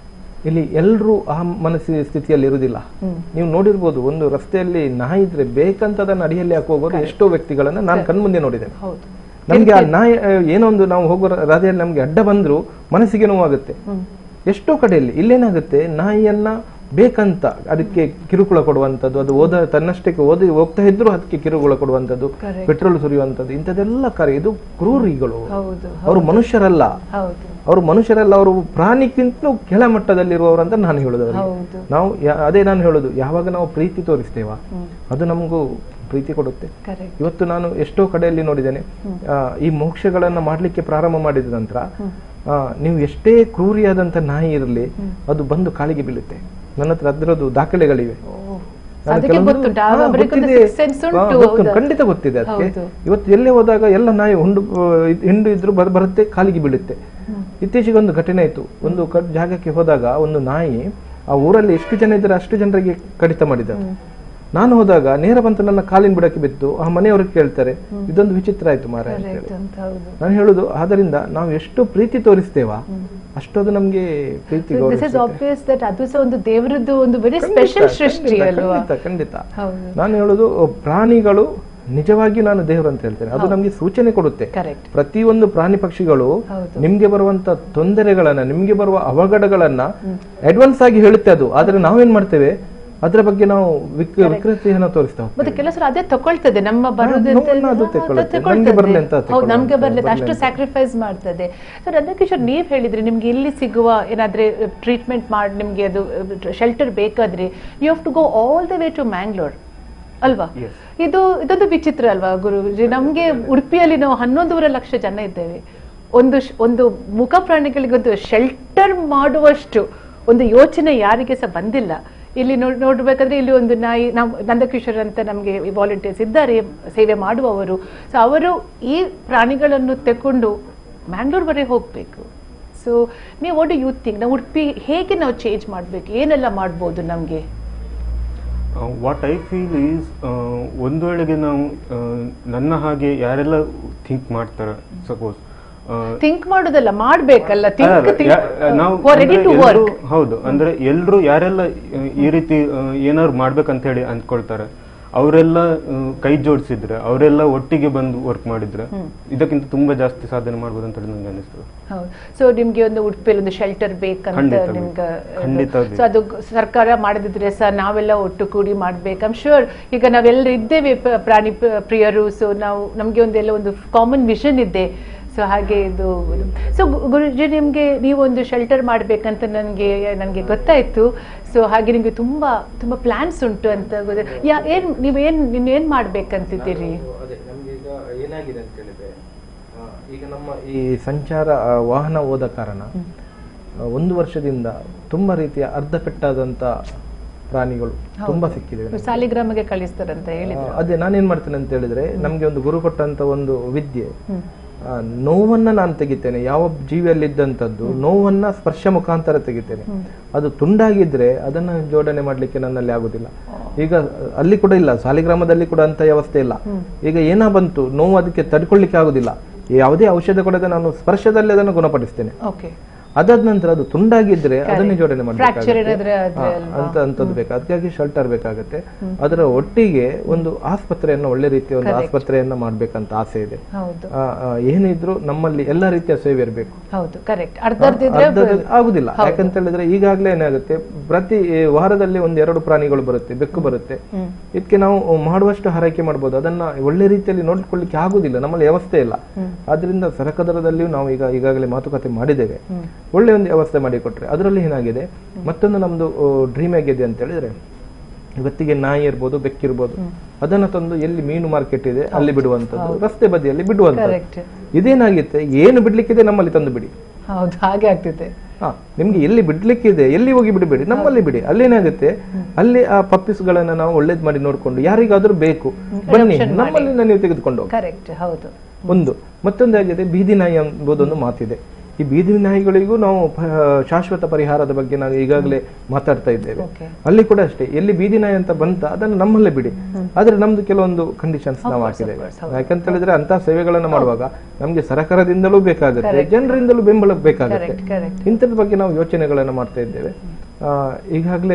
ಇಲ್ಲಿ ಎಲ್ಲರೂ ಆ ಮನಸ್ಸಿ ಸ್ಥಿತಿಯಲ್ಲಿ ಇರುವುದಿಲ್ಲ ನೀವು ನೋಡಿರ್ಬೋದು ಒಂದು ರಸ್ತೆಯಲ್ಲಿ ನಾಯಿ ಇದ್ರೆ ಬೇಕಂತ ಅದನ್ನ ಅಡಿಯಲ್ಲಿ ಹಾಕಿ ಹೋಗೋದು ಎಷ್ಟೋ ವ್ಯಕ್ತಿಗಳನ್ನ ನಾನು ಕಣ್ಮುಂದೆ ನೋಡಿದ್ದೇನೆ ಹೌದು ನಮ್ಗೆ ಆ ನಾಯಿ ಆ, ಏನೋ ಒಂದು ನಾವು ಹೋಗೋ ರಾಧೆಯಲ್ಲಿ ನಮ್ಗೆ ಅಡ್ಡ ಬಂದ್ರು ಮನಸ್ಸಿಗೆ ನೋವಾಗುತ್ತೆ ಎಷ್ಟೋ ಕಡೆಯಲ್ಲಿ ಇಲ್ಲೇನಾಗುತ್ತೆ ನಾಯಿಯನ್ನ ಬೇಕಂತ ಅದಕ್ಕೆ ಕಿರುಕುಳ ಕೊಡುವಂಥದ್ದು ಅದು ಓದ ತನ್ನಷ್ಟಕ್ಕೆ ಓದಿ ಹೋಗ್ತಾ ಇದ್ರು ಅದಕ್ಕೆ ಕಿರುಕುಳ ಕೊಡುವಂಥದ್ದು Correct. ಪೆಟ್ರೋಲ್ ಸುರಿಯುವಂಥದ್ದು ಇಂಥದ್ದೆಲ್ಲ ಕಾರ್ಯ ಇದು ಕ್ರೂರಿಗಳು ಹೌದು ಅವರು ಮನುಷ್ಯರಲ್ಲ ಹೌದು ಅವರು ಮನುಷ್ಯರಲ್ಲ ಅವರು ಪ್ರಾಣಿಗಿಂತಲೂ ಕೆಳಮಟ್ಟದಲ್ಲಿರುವವರು ಅಂತ ನಾನು ಹೇಳುದು ಅವರಿಗೆ. ಹೌದು ನಾವು ಯಾ- ಅದೇ ನಾನು ಹೇಳುದು ಯಾವಾಗ ನಾವು ಪ್ರೀತಿ ತೋರಿಸ್ತೇವ ಅದು ನಮಗೂ ಪ್ರೀತಿ ಕೊಡುತ್ತೆ ಕರೆಕ್ಟ್ ಇವತ್ತು ನಾನು ಎಷ್ಟೋ ಕಡೆಯಲ್ಲಿ ನೋಡಿದ್ದೇನೆ ಆ, ಈ ಮೋಕ್ಷಗಳನ್ನ ಮಾಡ್ಲಿಕ್ಕೆ ಪ್ರಾರಂಭ ಮಾಡಿದ ನಂತರ ಆ, ನೀವು ಎಷ್ಟೇ ಕ್ರೂರಿಯಾದಂತ ನಾಯಿ ಇರಲಿ ಅದು ಬಂದು ಕಾಲಿಗೆ ಬೀಳುತ್ತೆ ನನ್ನ ಹತ್ರ ಅದರದ್ದು ದಾಖಲೆಗಳಿವೆ ನಾನು ಅದಕ್ಕೆ ಕೆಲವೊಂದು- ಗೊತ್ತುಂಟು ಹಾ, ಅವರಿಗೊಂದು ಗೊತ್ತಿದೆ. sense ಹಾ, ಉಂಟು ಗೊತ್ತು, ಹೌದಾ? ಖಂಡಿತ ಗೊತ್ತಿದೆ ಅದಕ್ಕೆ ಹೌದು. ಇವತ್ತು ಎಲ್ಲೇ ಹೋದಾಗ ಎಲ್ಲ ನಾಯಿ ಹುಂಡು ಆ, ಇದ್- ಹಿಂಡು ಇದ್ರು ಬರ್- ಬರುತ್ತೆ ಕಾಲಿಗೆ ಬೀಳುತ್ತೆ ಇತ್ತೀಚೆಗೆ ಒಂದು ಘಟನೆ ಆಯ್ತು ಒಂದು ಕ- ಜಾಗಕ್ಕೆ ಹೋದಾಗ ಒಂದು ನಾಯಿ ಆ ಊರಲ್ಲಿ ಎಷ್ಟು ಜನ ಇದ್ದಾರೆ ಅಷ್ಟು ಜನರಿಗೆ ಕಡಿತ ಮಾಡಿದ ನಾನು ಹೋದಾಗ ನೇರ ಬಂತು ನನ್ನ ಕಾಲಿನ ಬುಡಕ್ಕೆ ಬಿತ್ತು ಆ ಮನೆಯವ್ರಿಗೆ ಕೇಳ್ತಾರೆ ಇದೊಂದು ವಿಚಿತ್ರ ಆಯ್ತು ಮಾರ ಅಂತ ಹೇಳಿ ಕರೆಕ್ಟ್ ಅಂತ ಹೌದು ನಾನು ಹೇಳುದು ಆದ್ದರಿಂದ ನಾವು ಎಷ್ಟು ಪ್ರೀತಿ ತೋರಿಸ್ತೇವಾ ಅಷ್ಟೊಂದು ನಮ್ಗೆ ಪ್ರೀತಿ ಗೌರವ ದಿಸ್ ಇಸ್ ಸಿಗುತ್ತೆ. ಆಬ್ವಿಯಸ್ ದಟ್ ಅದು ಸಹ ಒಂದು ದೇವರದ್ದು ಒಂದು ವೆರಿ ಖಂಡಿತ, ಸ್ಪೆಷಲ್ ಸೃಷ್ಟಿ ಖಂಡಿತ, ಅಲ್ವಾ ಖಂಡಿತ ಖಂಡಿತ ಹೌದು ನಾನು ಹೇಳುದು ಪ್ರಾಣಿಗಳು ನಿಜವಾಗಿ ನಾನು ದೇವರು ಅಂತ ಹೇಳ್ತೇನೆ ಅದು ನಮ್ಗೆ ಸೂಚನೆ ಕೊಡುತ್ತೆ ಕರೆಕ್ಟ್ ಪ್ರತಿಯೊಂದು ಪ್ರಾಣಿ ಪಕ್ಷಿಗಳು ಹೌದು. ನಿಮ್ಗೆ ಬರುವಂತ ತೊಂದರೆಗಳನ್ನ ನಿಮ್ಗೆ ಬರುವ ಅವಘಡಗಳನ್ನ ಅಡ್ವಾನ್ಸ್ ಆಗಿ ಹೇಳುತ್ತೆ ಅದು ಆದ್ರೆ ನಾವೇನ್ ಮಾಡ್ತೇವೆ ಅದರ ಬಗ್ಗೆ ನಾವು ವಿಕ್ ವಿಕೃತಿಯನ್ನ ತೋರಿಸ್ತಾ ಹೋಗ್ತೇವೆ. ಮತ್ತೆ ಕೆಲವು ಸಲ ಅದೇ ತಗೊಳ್ತದೆ ನಮ್ಮ ಬರುದು ಅಂತ ನೋವನ್ನ ಅದು ಹೇಳಿದ್ರೆ, ಹಾ, ತಗೊಳ್ಳುತ್ತೆ. ಅದು ನಮ್ಗೆ ಬರ್ಲಿ ಅಂತ ತಗೊಳ್ತದೆ. ಹೌದು ನಮ್ಗೆ ತಗೊಳ್ಳುತ್ತೆ, ಬರ್ಲಿ ಬರ್ಲಿ ಅಷ್ಟು ಅಂತ. ಸ್ಯಾಕ್ರಿಫೈಸ್ ಮಾಡ್ತದೆ ಸೊ ನಂದಕಿಶೋರ್ ನೀವ್ ಹೇಳಿದ್ರಿ ನಿಮ್ಗೆ ಇಲ್ಲಿ ಸಿಗುವ ಏನಾದ್ರೆ ಟ್ರೀಟ್ಮೆಂಟ್ ಮಾಡಿ ನಿಮ್ಗೆ ಅದು ಶೆಲ್ಟರ್ ಬೇಕಾದ್ರೆ you have to go all the way to Mangalore ಅಲ್ವಾ Yes. ಇದು ಇದೊಂದು ವಿಚಿತ್ರ ಅಲ್ವಾ ಗುರುಜಿ ನಮ್ಗೆ ಉಡುಪಿಯಲ್ಲಿ ನಾವು ಹನ್ನೊಂದೂವರೆ ಲಕ್ಷ ಜನ ಇದ್ದೇವೆ ಒಂದು ಶ್- ಒಂದು ಮುಖ ಪ್ರಾಣಿಗಳಿಗೆ ಒಂದು ಶೆಲ್ಟರ್ ಮಾಡುವಷ್ಟು ಒಂದು ಯೋಚನೆ ಯಾರಿಗೆ ಸಹ ಬಂದಿಲ್ಲ ಇಲ್ಲಿ ನೋಡ್ ನೋಡ್ಬೇಕಾದ್ರೆ ಇಲ್ಲಿ ಒಂದು ನಾಯಿ ನಾವು ನಂದಕಿಶೋರ್ ಅಂತ ನಮಗೆ ವಾಲಂಟಿಯರ್ಸ್ ಇದ್ದಾರೆ ಸೇವೆ ಮಾಡುವವರು ಸೊ ಅವರು ಈ ಪ್ರಾಣಿಗಳನ್ನು ತೆಕೊಂಡು ಮ್ಯಾಂಗ್ಳೂರ್ವರೆಗೆ ಹೋಗಬೇಕು ಸೊ ನೀವು ವಾಟ್ ಯು ಥಿಂಕ್ ನಾವು ಉಡುಪಿ ಹೇಗೆ ನಾವು ಚೇಂಜ್ ಮಾಡಬೇಕು ಏನೆಲ್ಲ ಮಾಡ್ಬೋದು ನಮಗೆ ವಾಟ್ ಐ ಫೀಲ್ ಈಸ್ ಒಂದು ವೇಳೆಗೆ ನಾವು ಆ, ನನ್ನ ಹಾಗೆ ಯಾರೆಲ್ಲ ಥಿಂಕ್ ಮಾಡ್ತಾರೆ ಸಪೋಸ್ ಥಿಂಕ್ ಮಾಡೋದಲ್ಲ ಮಾಡ್ಬೇಕಲ್ಲ ಥಿಂಕ್ ನಾವು ರೆಡಿ ಅಂದ್ರೆ ಟು ಎಲ್ರೂ- ವರ್ಕ್ ಹೌದು ಅಂದ್ರೆ ಎಲ್ರು ಯಾರೆಲ್ಲ ಆ, ಈ ರೀತಿ ಆ, ಏನಾದ್ರು ಮಾಡ್ಬೇಕಂತ ಹೇಳಿ ಅಂದ್ಕೊಳ್ತಾರೆ ಅವರೆಲ್ಲ ಆ, ಕೈ ಜೋಡಿಸಿದ್ರೆ ಅವರೆಲ್ಲ ಒಟ್ಟಿಗೆ ಬಂದು ವರ್ಕ್ ಮಾಡಿದ್ರೆ ಇದಕ್ಕಿಂತ ತುಂಬಾ ಜಾಸ್ತಿ ಸಾಧನೆ ಮಾಡ್ಬೋದು ಅಂತ ಹೇಳಿ ನಂಗೆ ಅನಿಸ್ತದೆ ಹೌದು ಸೊ ನಿಮ್ಗೆ ಒಂದು ಉಡುಪಿಯಲ್ಲಿ ಒಂದು ಶೆಲ್ಟರ್ ಬೇಕಂತ ಖಂಡಿತ ಬೇಕು. ನಿಮ್ಗೆ ಖಂಡಿತ ಬೇಕು. ಸೊ ಅದು ಗ- ಸರ್ಕಾರ ಮಾಡದಿದ್ರೆ ಸಹ ನಾವೆಲ್ಲ ಒಟ್ಟು ಕೂಡಿ ಮಾಡ್ಬೇಕು ಐಮ್ ಶೂರ್ ಈಗ ನಾವೆಲ್ಲರೂ ಇದ್ದೇವೆ ಪ- ಪ್ರಾಣಿ ಪ- ಪ್ರಿಯರು ಸೊ ನಾವು ನಮ್ಗೆ ಒಂದೆಲ್ಲ ಒಂದು ಕಾಮನ್ ವಿಷನ್ ಇದೆ ಸೊ ಹಾಗೆ ಇದು ಸೊ ಗುರುಜಿ ನಿಮ್ಗೆ ನೀವೊಂದು ಶೆಲ್ಟರ್ ಮಾಡ್ಬೇಕಂತ ನನಗೆ ನನಗೆ ಗೊತ್ತಾಯ್ತು ಸೊ ಹಾಗೆ ನಿಮ್ಗೆ ತುಂಬಾ ತುಂಬಾ ಪ್ಲಾನ್ಸ್ ಉಂಟು ಅಂತ ಗೊತ್ತ- ಯಾ ಏನ್ ನೀವೇನ್ ನೀವೇನ್ ಮಾಡ್ಬೇಕಂತಿದ್ದೀರಿ ಅದೇ ನಮ್ಗೆ ಈಗ ಏನಾಗಿದೆ ಅಂತ ಹೇಳಿದ್ರೆ ಆ, ಈಗ ನಮ್ಮ ಈ ಸಂಚಾರ ಆ, ವಾಹನ ಹೋದ ಕಾರಣ ಆ, ಒಂದು ವರ್ಷದಿಂದ ತುಂಬಾ ರೀತಿಯ ಅರ್ಧ ಪೆಟ್ಟಾದಂತ ಪ್ರಾಣಿಗಳು ತುಂಬಾ ಸಿಕ್ಕಿದೆ ನಮ್ಗೆ. ಸಾಲಿಗ್ರಾಮಗೆ ಕಳಿಸ್ತಾರಂತ ಹೇಳಿದ್ರು ಆ, ಅದೇ ನಾನೇನ್ ಮಾಡ್ತೇನೆ ಅಂತ ಹೇಳಿದ್ರೆ ನಮ್ಗೆ ಒಂದು ಗುರು ಕೊಟ್ಟಂತ ಒಂದು ವಿದ್ಯೆ ಆ, ನೋವನ್ನ ನಾನು ತೆಗಿತೇನೆ ಯಾವ ಜೀವಿಯಲ್ಲಿದ್ದಂಥದ್ದು ನೋವನ್ನ ಸ್ಪರ್ಶ ಮುಖಾಂತರ ತೆಗಿತೇನೆ ಅದು ತುಂಡಾಗಿದ್ರೆ ಅದನ್ನ ಜೋಡಣೆ ಮಾಡ್ಲಿಕ್ಕೆ ನನ್ನಲ್ಲಿ ಆಗುದಿಲ್ಲ ಈಗ ಅಲ್ಲಿ ಕೂಡ ಇಲ್ಲ ಸಾಲಿಗ್ರಾಮದಲ್ಲಿ ಕೂಡ ಅಂತ ವ್ಯವಸ್ಥೆ ಇಲ್ಲ ಈಗ ಏನಾ ಬಂತು ನೋವು ಅದಕ್ಕೆ ತಡ್ಕೊಳ್ಳಿಕ್ಕೆ ಆಗುದಿಲ್ಲ ಯಾವುದೇ ಔಷಧ ಕೊಡದೆ ನಾನು ಸ್ಪರ್ಶದಲ್ಲಿ ಅದನ್ನು ಗುಣಪಡಿಸ್ತೇನೆ ಓಕೆ ಅದಾದ ನಂತರ ಅದು ತುಂಡಾಗಿದ್ರೆ ಅದನ್ನೇ ಜೋಡಣೆ ಫ್ರಾಕ್ಚರ್ ಮಾಡಬೇಕಾಗುತ್ತೆ ಏನಾದ್ರೆ ಆದ್ರೆ ಅಲ್ವಾ? ಅಂತ ಅಂತದ್ದು ಬೇಕು ಅದಕ್ಕಾಗಿ ಶೆಲ್ಟರ್ ಬೇಕಾಗುತ್ತೆ ಅದರ ಒಟ್ಟಿಗೆ ಒಂದು ಆಸ್ಪತ್ರೆಯನ್ನ ಒಳ್ಳೆ ರೀತಿಯ ಒಂದು ಆಸ್ಪತ್ರೆಯನ್ನ ಮಾಡ್ಬೇಕಂತ ಆಸೆ ಇದೆ ಹೌದು ಆ, ಆ, ಏನಿದ್ರು ನಮ್ಮಲ್ಲಿ ಎಲ್ಲಾ ರೀತಿಯ ಸೇವೆ ಇರಬೇಕು ಹೌದು ಕರೆಕ್ಟ್ ಅರ್ಧ ಅರ್ಧಿದ್ರೆ ಅರ್ಧದಲ್ಲಿ ಆಗುದಿಲ್ಲ ಯಾಕಂತ ಹೇಳಿದ್ರೆ ಈಗಾಗಲೇ ಏನಾಗುತ್ತೆ ಪ್ರತಿ ವಾರದಲ್ಲಿ ಒಂದ್ ಎರಡು ಪ್ರಾಣಿಗಳು ಬರುತ್ತೆ ಬೆಕ್ಕು ಬರುತ್ತೆ ಇದಕ್ಕೆ ನಾವು ಮಾಡುವಷ್ಟು ಹರಕೆ ಮಾಡ್ಬೋದು ಅದನ್ನ ಒಳ್ಳೆ ರೀತಿಯಲ್ಲಿ ನೋಡ್ಕೊಳ್ಳಿಕ್ಕೆ ಆಗುದಿಲ್ಲ ನಮ್ಮಲ್ಲಿ ವ್ಯವಸ್ಥೆ ಇಲ್ಲ ಆದ್ರಿಂದ ಸರಕದರದಲ್ಲಿಯೂ ನಾವು ಈಗ ಈಗಾಗಲೇ ಮಾತುಕತೆ ಮಾಡಿದ್ದೇವೆ ಒಳ್ಳೆ ಒಂದು ವ್ಯವಸ್ಥೆ ಮಾಡಿಕೊಟ್ರೆ ಅದರಲ್ಲಿ ಏನಾಗಿದೆ ಮತ್ತೊಂದು ನಮ್ದು ಡ್ರೀಮ್ ಆಗಿದೆ ಅಂತ ಹೇಳಿದ್ರೆ ಇವತ್ತಿಗೆ ನಾಯಿ ಇರ್ಬೋದು ಬೆಕ್ಕಿರ್ಬೋದು ಅದನ್ನ ತಂದು ಎಲ್ಲಿ ಮೀನು ಮಾರ್ಕೆಟ್ ಇದೆ ಅಲ್ಲಿ ಬಿಡುವಂತದ್ದು ರಸ್ತೆ ಬದಿಯಲ್ಲಿ ಬಿಡುವಂತದ್ದು ಕರೆಕ್ಟ್ ಇದೇನಾಗಿತ್ತೆ ಏನು ಬಿಡ್ಲಿಕ್ಕಿದೆ ನಮ್ಮಲ್ಲಿ ತಂದು ಬಿಡಿ ಹೌದು ಹಾಗೆ ಆಗ್ತಿದೆ ಹಾ ನಿಮ್ಗೆ ಎಲ್ಲಿ ಬಿಡ್ಲಿಕ್ಕಿದೆ ಎಲ್ಲಿ ಹೋಗಿ ಬಿಡಬೇಡಿ ನಮ್ಮಲ್ಲಿ ಬಿಡಿ ಅಲ್ಲೇನಾಗುತ್ತೆ ಅಲ್ಲಿ ಆ ಪಪ್ಪೀಸ್ಗಳನ್ನ ನಾವು ಒಳ್ಳೇದ್ ಮಾಡಿ ನೋಡ್ಕೊಂಡು ಯಾರಿಗಾದ್ರೂ ಬೇಕು ಬನ್ನಿ ನಮ್ಮಲ್ಲಿ ನೀವು ತೆಗೆದುಕೊಂಡು ಹೋಗಿ ಕರೆಕ್ಟ್ ಹೌದು ಒಂದು ಮತ್ತೊಂದಾಗಿದೆ ಬೀದಿ ನಾಯಿ ಎಂಬುದೊಂದು ಮಾತಿದೆ ಈ ಬೀದಿ ನಾಯಿಗಳಿಗೂ ನಾವು ಪ- ಶಾಶ್ವತ ಪರಿಹಾರದ ಬಗ್ಗೆ ನಾವು ಈಗಾಗಲೇ ಮಾತಾಡ್ತಾ ಇದ್ದೇವೆ Okay. ಅಲ್ಲಿ ಕೂಡ ಅಷ್ಟೇ ಎಲ್ಲಿ ಬೀದಿ ನಾಯಿ ಅಂತ ಬಂತ ಅದನ್ನು ನಮ್ಮಲ್ಲೇ ಬಿಡಿ ಆದ್ರೆ ನಮ್ದು ಕೆಲವೊಂದು ಕಂಡೀಷನ್ಸ್ ನಾವು ಹಾಕಿದ್ದೇವೆ ಯಾಕಂತ ಹೇಳಿದ್ರೆ ಅಂತ ಸೇವೆಗಳನ್ನ ಮಾಡುವಾಗ ನಮ್ಗೆ ಸರ್ಕಾರದಿಂದಲೂ ಬೇಕಾಗುತ್ತೆ ಜನರಿಂದಲೂ ಬೆಂಬಲ ಬೇಕಾಗುತ್ತೆ ಕರೆಕ್ಟ್ ಕರೆಕ್ಟ್ ಇಂಥದ್ರ ಬಗ್ಗೆ ನಾವು ಯೋಚನೆಗಳನ್ನ ಮಾಡ್ತಾ ಇದ್ದೇವೆ ಈಗಾಗಲೇ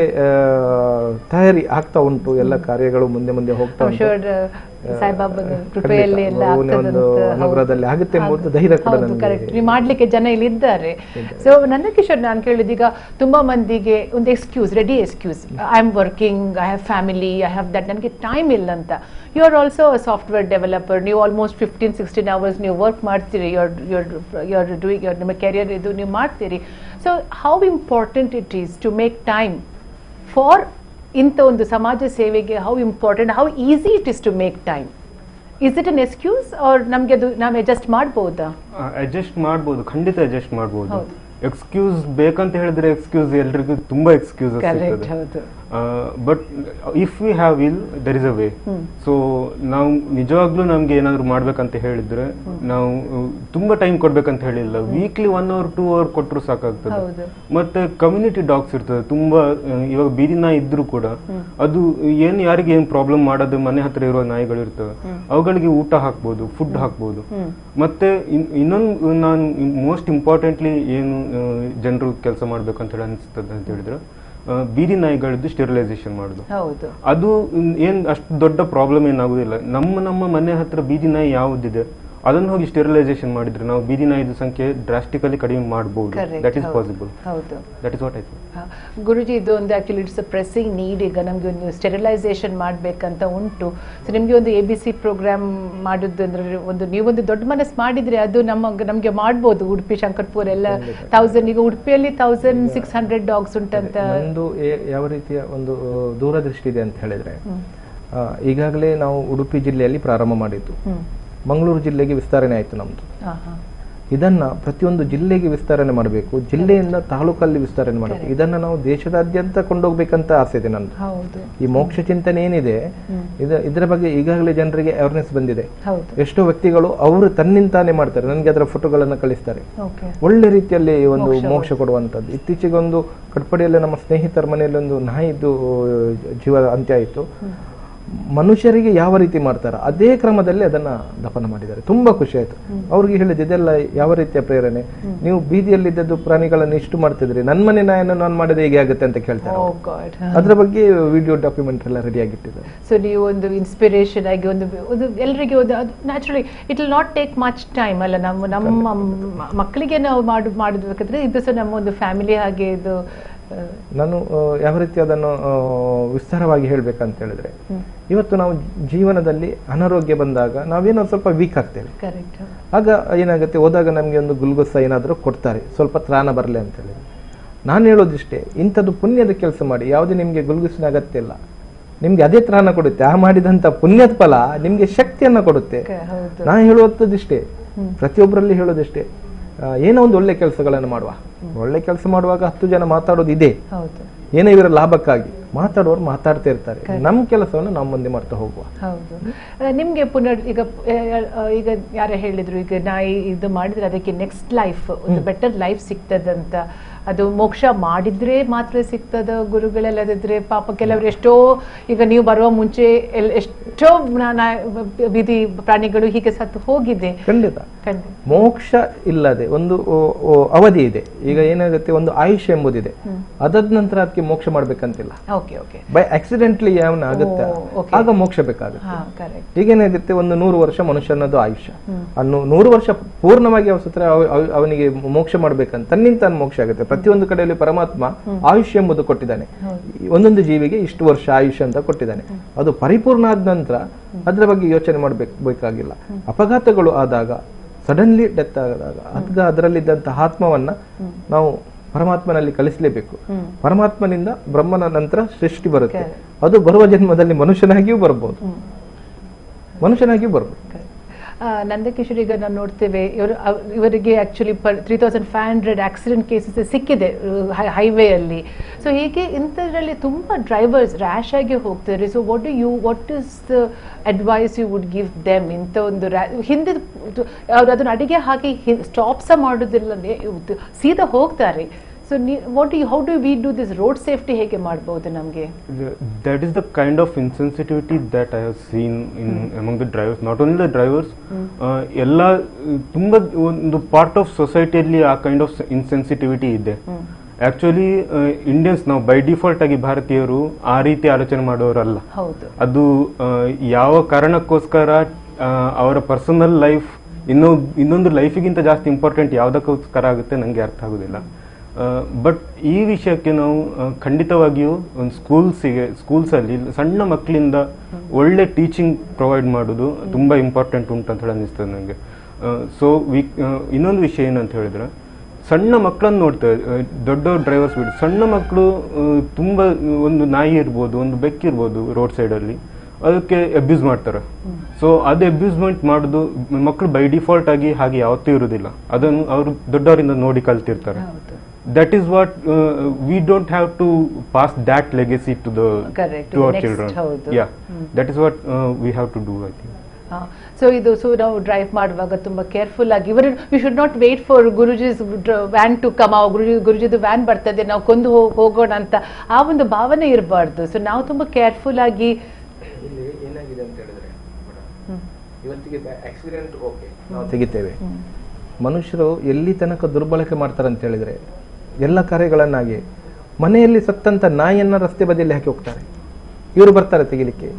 ತಯಾರಿ ಆಗ್ತಾ ಉಂಟು ಎಲ್ಲ ಕಾರ್ಯಗಳು ಮುಂದೆ ಮುಂದೆ ಹೋಗ್ತಾ I'm ಉಂಟು sure, uh, ಸಾಯಿಬಾಬನ ಕೃಪೆಯಲ್ಲಿ ಎಲ್ಲ ಅವನೇ ಒಂದು ಆಗ್ತದಂತ ಹೌದು. ಅನುಗ್ರಹದಲ್ಲಿ ಆಗುತ್ತೆ ಎಂಬುದು ಹೌದು. ಧೈರ್ಯ ಕೂಡ ಹೌದು, ನನಗೆ correct. ನೀವು ಮಾಡ್ಲಿಕ್ಕೆ ಜನ ಇಲ್ಲಿ ಇದ್ದಾರೆ ಸೊ ನಂದಕಿಶೋರ್ ನಾನು ಕೇಳಿದ ಈಗ ತುಂಬಾ ಮಂದಿಗೆ ಒಂದು excuse ready excuse I am working I have family I have that ನನಗೆ ಟೈಮ್ ಇಲ್ಲ ಅಂತ you are also software developer ನೀವು ಆಲ್ಮೋಸ್ಟ್ ಫಿಫ್ಟೀನ್ ಸಿಕ್ಸ್ಟೀನ್ ಅವರ್ಸ್ ನೀವು ವರ್ಕ್ ಮಾಡ್ತೀರಿ your your your doing your ನಿಮ್ಮ ಕೆರಿಯರ್ ಇದು ನೀವು ಮಾಡ್ತೀರಿ so how important it is to make time for ಇಂಥ ಒಂದು ಸಮಾಜ ಸೇವೆಗೆ how important how easy it is to make time is it an excuse R ನಮಗೆ ಅದು ನಾವು ಅಡ್ಜಸ್ಟ್ ಮಾಡ್ಬೋದಾ ಅಡ್ಜಸ್ಟ್ ಮಾಡ್ಬೋದು ಖಂಡಿತ ಅಡ್ಜಸ್ಟ್ ಮಾಡ್ಬೋದು ಹೌದು. ಎಕ್ಸ್ಕ್ಯೂಸ್ ಬೇಕಂತ ಹೇಳಿದ್ರೆ ಎಕ್ಸ್ಕ್ಯೂಸ್ ಎಲ್ರಿಗೂ ತುಂಬಾ ಎಕ್ಸ್ಕ್ಯೂಸಸ್ ಕರೆಕ್ಟ್ ಸಿಗ್ತದೆ ಹೌದು but if we have will there is a way so ನಾವು ನಿಜವಾಗ್ಲೂ ನಮ್ಗೆ ಏನಾದ್ರು ಮಾಡ್ಬೇಕಂತ ಹೇಳಿದ್ರೆ ನಾವು uh, ತುಂಬಾ ಟೈಮ್ ಕೊಡ್ಬೇಕಂತ ಹೇಳಿಲ್ಲ weekly one hour two hour ಕೊಟ್ಟರು ಸಾಕಾಗ್ತದೆ ಹೌದು. ಮತ್ತೆ ಕಮ್ಯುನಿಟಿ ಡಾಗ್ಸ್ ಇರ್ತದೆ ತುಂಬಾ ಆ, ಇವಾಗ ಬೀದಿ ನಾಯಿ ಇದ್ರು ಕೂಡ ಅದು ಏನ್ ಯಾರಿಗೆ ಏನ್ ಪ್ರಾಬ್ಲಮ್ ಮಾಡೋದು ಮನೆ ಹತ್ರ ಇರುವ ನಾಯಿಗಳು ಇರ್ತವೆ ಅವುಗಳಿಗೆ ಊಟ ಹಾಕ್ಬೋದು ಫುಡ್ ಹಾಕ್ಬೋದು ಮತ್ತೆ ಇನ್- ಇನ್ನೊಂದು ನಾನು ಮೋಸ್ಟ್ ಇಂಪಾರ್ಟೆಂಟ್ಲಿ ಏನು ಜನರು ಕೆಲಸ ಮಾಡ್ಬೇಕಂತ ಹೇಳಿ ಅನಿಸ್ತದೆ ಅಂತ ಹೇಳಿದ್ರೆ ಆ, ಬೀದಿ ನಾಯಿಗಳದ್ದು ಸ್ಟೆರಿಲೈಸೇಷನ್ ಮಾಡುದು ಹೌದು ಅದು ಇನ್- ಏನ್ ಅಷ್ಟು ದೊಡ್ಡ ಪ್ರಾಬ್ಲಮ್ ಏನಾಗುದಿಲ್ಲ ನಮ್ಮ ನಮ್ಮ ಮನೆ ಹತ್ರ ಬೀದಿ ನಾಯಿ ಯಾವುದಿದೆ ಅದನ್ನು ಹೋಗಿ ಸ್ಟೆರಿಲೈಸೇಷನ್ ಮಾಡಿದ್ರೆ ನಾವು ಬೀದಿ ನಾಯಿದು ಸಂಖ್ಯೆ ಡ್ರಾಸ್ಟಿಕಲಿ ಕಡಿಮೆ ಮಾಡಬಹುದು Correct, ದಟ್ ಇಸ್ ಹೌದು. ಪಾಸಿಬಲ್ ಹೌದು that is what I ah, Guruji ಇದು ಒಂದು actually it's a pressing need ಈಗ ನಮಗೆ ಒಂದು ಸ್ಟೆರಿಲೈಸೇಷನ್ ಮಾಡಬೇಕಂತ ಉಂಟು ಸೊ ನಿಮಗೆ ಒಂದು ಎ ಬಿ ಸಿ ಪ್ರೋಗ್ರಾಮ್ ಮಾಡೋದು ಅಂದ್ರೆ ಒಂದು ನೀವೊಂದು ದೊಡ್ಡ ಮನಸ್ಸು ಮಾಡಿದ್ರೆ ಅದು ನಮ್ಮ ನಮಗೆ ಮಾಡ್ಬೋದು ಉಡುಪಿ ಶಂಕರ್ಪುರ ಎಲ್ಲ ತೌಸಂಡ್ ಈಗ ಉಡುಪಿಯಲ್ಲಿ ತೌಸಂಡ್ ಸಿಕ್ಸ್ ಹಂಡ್ರೆಡ್ ಡಾಗ್ಸ್ ಉಂಟಂತ ಒಂದು ಏ- ಯಾವ ರೀತಿಯ ಒಂದು ಆ, ದೂರದೃಷ್ಟಿ ಇದೆ ಅಂತ ಹೇಳಿದ್ರೆ ಆ, ಈಗಾಗಲೇ ನಾವು ಉಡುಪಿ ಜಿಲ್ಲೆಯಲ್ಲಿ ಪ್ರಾರಂಭ ಮಾಡಿದ್ದು ಹ್ಮ್ ಮಂಗಳೂರು ಜಿಲ್ಲೆಗೆ ವಿಸ್ತರಣೆ ಆಯಿತು ನಮ್ದು ಹಾ ಹಾ ಇದನ್ನ ಪ್ರತಿಯೊಂದು ಜಿಲ್ಲೆಗೆ ವಿಸ್ತರಣೆ ಮಾಡಬೇಕು ಜಿಲ್ಲೆಯಿಂದ ತಾಲೂಕಲ್ಲಿ ವಿಸ್ತರಣೆ ಮಾಡಬೇಕು ಇದನ್ನ ನಾವು ದೇಶದಾದ್ಯಂತ ಕೊಂಡೋಗ್ಬೇಕಂತ ಆಸೆ ಇದೆ ನಂದು ಹೌದು ಈ ಮೋಕ್ಷ ಚಿಂತನೆ ಏನಿದೆ ಇದ ಇದರ ಬಗ್ಗೆ ಈಗಾಗಲೇ ಜನರಿಗೆ ಅವೇರ್ನೆಸ್ ಬಂದಿದೆ ಹೌದು ಎಷ್ಟೋ ವ್ಯಕ್ತಿಗಳು ಅವರು ತನ್ನಿಂತಾನೆ ಮಾಡ್ತಾರೆ ನನಗೆ ಅದರ ಫೋಟೋಗಳನ್ನು ಕಳಿಸ್ತಾರೆ ಓಕೆ ಒಳ್ಳೆ ರೀತಿಯಲ್ಲಿ ಒಂದು ಮೋಕ್ಷ ಮೋಕ್ಷ ಕೊಡುವಂಥದ್ದು ಇತ್ತೀಚೆಗೆ ಒಂದು ಕಟ್ಪಡಿಯಲ್ಲಿ ನಮ್ಮ ಸ್ನೇಹಿತರ ಮನೆಯಲ್ಲಿ ಒಂದು ನಾಯಿದ್ದು ಜೀವ ಅಂತ್ಯ ಆಯಿತು ಮನುಷ್ಯರಿಗೆ ಯಾವ ರೀತಿ ಮಾಡ್ತಾರೆ ಅದೇ ಕ್ರಮದಲ್ಲಿ ಅದನ್ನ ದಫನ ಮಾಡಿದ್ದಾರೆ ತುಂಬಾ ಖುಷಿ ಆಯ್ತು ಅವ್ರಿಗೆ ಹೇಳಿದ ಇದೆಲ್ಲ ಯಾವ ರೀತಿಯ ಪ್ರೇರಣೆ ನೀವು ಬೀದಿಯಲ್ಲಿದ್ದದ್ದು ಪ್ರಾಣಿಗಳನ್ನು ಇಷ್ಟು ಮಾಡ್ತಿದ್ರಿ ನನ್ನ ಮನೆ ನಾಯನ್ನು ನಾನು ಮಾಡಿದ್ರೆ ಹೇಗೆ ಆಗುತ್ತೆ ಅಂತ ಕೇಳ್ತಾರೆ ಓ ಅವ್ರು. ಗಾಡ್ ಅದ್ರ ಬಗ್ಗೆ ವಿಡಿಯೋ ಡಾಕ್ಯುಮೆಂಟ್ ಎಲ್ಲ ರೆಡಿ ಆಗಿಟ್ಟಿದ್ದಾರೆ ಸೊ ನೀವು ಒಂದು ಇನ್ಸ್ಪಿರೇಷನ್ ಆಗಿ ಒಂದು ಒಂದು ಎಲ್ಲರಿಗೆ ಒಂದು ಅದು naturally it will not take much time ಅಲ್ಲ ನಮ್ಮ ನಮ್ಮ ಮ- ಮಕ್ಕಳಿಗೆ ನಾವು ಮಾಡು ಮಾಡಬೇಕಾದ್ರೆ ಇದು ಸಹ ನಮ್ಮ ಒಂದು ಫ್ಯಾಮಿಲಿ ಹಾಗೆ ಇದು ಆ, ನಾನು ಆ, ಯಾವ ರೀತಿ ಅದನ್ನು ಆ, ವಿಸ್ತಾರವಾಗಿ ಹೇಳ್ಬೇಕಂತ ಹೇಳಿದ್ರೆ ಇವತ್ತು ನಾವು ಜೀವನದಲ್ಲಿ ಅನಾರೋಗ್ಯ ಬಂದಾಗ ನಾವೇನೋ ಸ್ವಲ್ಪ ವೀಕ್ ಆಗ್ತೇವೆ ಕರೆಕ್ಟ್ ಆಗ ಏನಾಗುತ್ತೆ ಹೋದಾಗ ನಮಗೆ ಒಂದು ಗುಲ್ಗೊಸ ಏನಾದರೂ ಕೊಡ್ತಾರೆ ಸ್ವಲ್ಪ ತ್ರಾಣ ಬರಲಿ ಅಂತ ಹೇಳಿ ನಾನು ಹೇಳೋದಿಷ್ಟೇ ಇಂಥದ್ದು ಪುಣ್ಯದ ಕೆಲಸ ಮಾಡಿ ಯಾವುದೇ ನಿಮಗೆ ಗುಲ್ಗುಸಿನ ಅಗತ್ಯ ಇಲ್ಲ ನಿಮ್ಗೆ ಅದೇ ತ್ರಾಣ ಕೊಡುತ್ತೆ ಆ ಮಾಡಿದಂಥ ಪುಣ್ಯದ ಫಲ ನಿಮ್ಗೆ ಶಕ್ತಿಯನ್ನ ಕೊಡುತ್ತೆ ಹೌದು ನಾನು ಹೇಳುವಂಥದ್ದಿಷ್ಟೇ ಪ್ರತಿಯೊಬ್ಬರಲ್ಲಿ ಹೇಳೋದಿಷ್ಟೇ ಆ, ಏನೋ ಒಂದು ಒಳ್ಳೆ ಕೆಲಸಗಳನ್ನು ಮಾಡುವ ಒಳ್ಳೆ ಕೆಲಸ ಮಾಡುವಾಗ ಹತ್ತು ಜನ ಮಾತಾಡೋದು ಇದೆ ಹೌದು ಏನೋ ಇವರ ಲಾಭಕ್ಕಾಗಿ ಮಾತಾಡೋರು ಮಾತಾಡ್ತಾ ಇರ್ತಾರೆ ನಮ್ಮ ಕೆಲಸವನ್ನು ನಾವು ಮುಂದೆ ಮಾಡ್ತಾ ಹೋಗುವ ಹೌದು ಆ, ನಿಮ್ಗೆ ಪುನರ್ ಈಗ ಆ, ಆ, ಈಗ ಯಾರೋ ಹೇಳಿದ್ರು ಈಗ ನಾಯಿ ಇದು ಮಾಡಿದ್ರೆ ಅದಕ್ಕೆ ನೆಕ್ಸ್ಟ್ ಲೈಫ್ ಒಂದು ಬೆಟರ್ ಲೈಫ್ ಸಿಗ್ತದಂತ ಅದು ಮೋಕ್ಷ ಮಾಡಿದ್ರೆ ಮಾತ್ರ ಸಿಗ್ತದ ಗುರುಗಳೆಲ್ಲದಿದ್ರೆ ಪಾಪ ಕೆಲವರು ಎಷ್ಟೋ ಈಗ ನೀವು ಬರುವ ಮುಂಚೆ ಎಲ್ ಎಷ್ಟೋ ನಾ- ನಾ- ಬೀದಿ ಪ್ರಾಣಿಗಳು ಹೀಗೆ ಸತ್ತು ಹೋಗಿದೆ ಖಂಡಿತ ಖಂಡಿತ ಮೋಕ್ಷ ಇಲ್ಲದೆ ಒಂದು ಓ, ಓ, ಅವಧಿ ಇದೆ ಈಗ ಏನಾಗುತ್ತೆ ಒಂದು ಆಯುಷ್ಯ ಎಂಬುದಿದೆ ಅದಾದ ನಂತರ ಅದಕ್ಕೆ ಮೋಕ್ಷ ಮಾಡ್ಬೇಕಂತಿಲ್ಲ ಓಕೆ ಓಕೆ ಬೈ ಆಕ್ಸಿಡೆಂಟ್ಲಿ ಯಾವನ ಆಗುತ್ತೆ ಓ, okay. ಆಗ ಮೋಕ್ಷ ಬೇಕಾಗುತ್ತೆ ಹಾ ಕರೆಕ್ಟ್ ಈಗೇನಾಗುತ್ತೆ ಒಂದು ನೂರು ವರ್ಷ ಮನುಷ್ಯನದು ಆಯುಷ್ಯ ಅನ್ನು ನೂರು ವರ್ಷ ಪೂರ್ಣವಾಗಿ ಅವ ಸತ್ರ ಅವ- ಅವ- ಅವನಿಗೆ ಮೋಕ್ಷ ಮಾಡ್ಬೇಕಂತ ತನ್ನಿಂದ ತಾನು ಮೋಕ್ಷ ಆಗುತ್ತೆ ಪ್ರತಿಯೊಂದು ಕಡೆಯಲ್ಲಿ ಪರಮಾತ್ಮ ಆಯುಷ್ಯ ಎಂಬುದು ಕೊಟ್ಟಿದ್ದಾನೆ ಈ ಒಂದೊಂದು ಜೀವಿಗೆ ಇಷ್ಟು ವರ್ಷ ಆಯುಷ್ಯ ಅಂತ ಕೊಟ್ಟಿದ್ದಾನೆ ಅದು ಪರಿಪೂರ್ಣ ಆದ ನಂತರ ಅದರ ಬಗ್ಗೆ ಯೋಚನೆ ಮಾಡ್ಬೇಕು ಬೇಕಾಗಿಲ್ಲ ಅಪಘಾತಗಳು ಆದಾಗ ಸಡನ್ಲಿ ಡೆತ್ ಆದಾಗ ಅದ್ಗ ಅದರಲ್ಲಿದ್ದಂತಹ ಆತ್ಮವನ್ನ ನಾವು ಪರಮಾತ್ಮನಲ್ಲಿ ಕಳಿಸಲೇಬೇಕು ಪರಮಾತ್ಮನಿಂದ ಬ್ರಹ್ಮನ ನಂತರ ಸೃಷ್ಟಿ ಬರುತ್ತೆ ಅದು ಬರುವ ಜನ್ಮದಲ್ಲಿ ಮನುಷ್ಯನಾಗಿಯೂ ಬರ್ಬೋದು ಮನುಷ್ಯನಾಗಿಯೂ ಬರ್ಬೋದು ಆ, ನಂದಕಿಶೋರ್ ಈಗ ನಾವು ನೋಡ್ತೇವೆ ಇವರು ಅವ್- ಇವರಿಗೆ actually three thousand five hundred accident cases ಸಿಕ್ಕಿದೆ ಹೈವೇ ಅಲ್ಲಿ ಸೊ ಹೀಗೆ ಇಂಥದ್ರಲ್ಲಿ ತುಂಬ ಡ್ರೈವರ್ಸ್ ರ್ಯಾಶ್ ಆಗಿ ಹೋಗ್ತಾರೆ so what do you what is the advice you would give them ಇಂಥ ಒಂದು ra- ಹಿಂದೆ ಅವ್ರು ಅದನ್ನ ಅಡಿಗೆ ಹಾಕಿ ಸ್ಟಾಪ್ ಸಹ ಮಾಡೋದಿಲ್ಲ ನೇ- ಇದು ಸೀದಾ ಹೋಗ್ತಾರೆ so what you how do we do this road safety ಹೇಗೆ ಮಾಡ್ಬೋದು ನಮಗೆ that is the kind of insensitivity that I have seen in among the drivers. Not only the drivers, uh, ಎಲ್ಲ ತುಂಬ ಒಂದು ಪಾರ್ಟ್ ಆಫ್ ಸೊಸೈಟಿಯಲ್ಲಿ ಆ kind of insensitivity ಇದೆ actually Indians ನಾವು by default ಆಗಿ ಭಾರತೀಯರು ಆ ರೀತಿ ಆಲೋಚನೆ ಮಾಡೋರಲ್ಲ ಹೌದು ಅದು ಆ, ಯಾವ ಕಾರಣಕ್ಕೋಸ್ಕರ ಆ, ಅವರ ಪರ್ಸನಲ್ ಲೈಫ್ ಇನ್ನೊ ಇನ್ನೊಂದು ಲೈಫಿಗಿಂತ ಜಾಸ್ತಿ ಇಂಪಾರ್ಟೆಂಟ್ ಯಾವುದಕ್ಕೋಸ್ಕರ ಆಗುತ್ತೆ ನನಗೆ ಅರ್ಥ ಆಗೋದಿಲ್ಲ ಬಟ್ ಈ ವಿಷಯಕ್ಕೆ ನಾವು ಆ, ಖಂಡಿತವಾಗಿಯೂ ಒಂದು ಸ್ಕೂಲ್ಸಿಗೆ ಸ್ಕೂಲ್ಸಲ್ಲಿ ಸಣ್ಣ ಮಕ್ಕಳಿಂದ ಒಳ್ಳೆ ಟೀಚಿಂಗ್ ಪ್ರೊವೈಡ್ ಮಾಡೋದು ತುಂಬ ಇಂಪಾರ್ಟೆಂಟ್ ಉಂಟು ಅಂತ ಹೇಳಿ ಅನ್ನಿಸ್ತದೆ ನನಗೆ ಸೊ ವಿ ಇನ್ನೊಂದು ವಿಷಯ ಏನಂತ ಹೇಳಿದ್ರೆ ಸಣ್ಣ ಮಕ್ಕಳನ್ನು ನೋಡ್ತೇವೆ ಆ, ದೊಡ್ಡ ಡ್ರೈವರ್ಸ್ ಬಿಡಿ ಸಣ್ಣ ಮಕ್ಕಳು ಆ, ತುಂಬ ಒಂದು ನಾಯಿ ಇರ್ಬೋದು ಒಂದು ಬೆಕ್ಕಿರ್ಬೋದು ರೋಡ್ ಸೈಡಲ್ಲಿ ಅದಕ್ಕೆ ಅಬ್ಯೂಸ್ ಮಾಡ್ತಾರೆ ಸೊ ಅದು ಅಬ್ಯೂಸ್ಮೆಂಟ್ ಮಾಡೋದು ಮಕ್ಕಳು ಬೈ ಡಿಫಾಲ್ಟ್ ಆಗಿ ಹಾಗೆ ಯಾವತ್ತೂ ಇರುವುದಿಲ್ಲ ಅದನ್ನು ಅವರು ದೊಡ್ಡವರಿಂದ ನೋಡಿ ಕಲ್ತಿರ್ತಾರೆ ಹೌದು that is what we don't have to pass that legacy to the Correct, to the our next children ಹೌದು. Yeah that is what we have to do I think so ಇದು ಸೊ ನಾವು ಡ್ರೈವ್ ಮಾಡುವಾಗ ತುಂಬಾ careful ಆಗಿ ಇವರು we should not wait for Guruji's van to come ah Guruji ಗುರುಜಿದು van ಬರ್ತದೆ ನಾವು ಕೊಂದು ಹೋಗ್- ಹೋಗೋಣ ಅಂತ ಆ ಒಂದು ಭಾವನೆ ಇರಬಾರ್ದು ಸೊ ನಾವು ತುಂಬಾ ಕೇರ್ಫುಲ್ ಆಗಿ ಇಲ್ಲಿ ಏನಾಗಿದೆ ಅಂತ ಹೇಳಿದ್ರೆ ಇವತ್ತಿಗೆ ಆಕ್ಸಿಡೆಂಟ್ ಓಕೆ ನಾವು ತೆಗಿತೇವೆ ಮನುಷ್ಯರು ಎಲ್ಲಿ ತನಕ ದುರ್ಬಳಕೆ ಮಾಡ್ತಾರೆ ಅಂತ ಹೇಳಿದ್ರೆ ಎಲ್ಲ ಕಾರ್ಯಗಳನ್ನಾಗಿ ಮನೆಯಲ್ಲಿ ಸತ್ತಂತ ನಾಯಿಯನ್ನ ರಸ್ತೆ ಬದಿಯಲ್ಲಿ ಹಾಕಿ ಹೋಗ್ತಾರೆ ಇವರು ಬರ್ತಾರೆ ತೆಗಿಲಿಕ್ಕೆ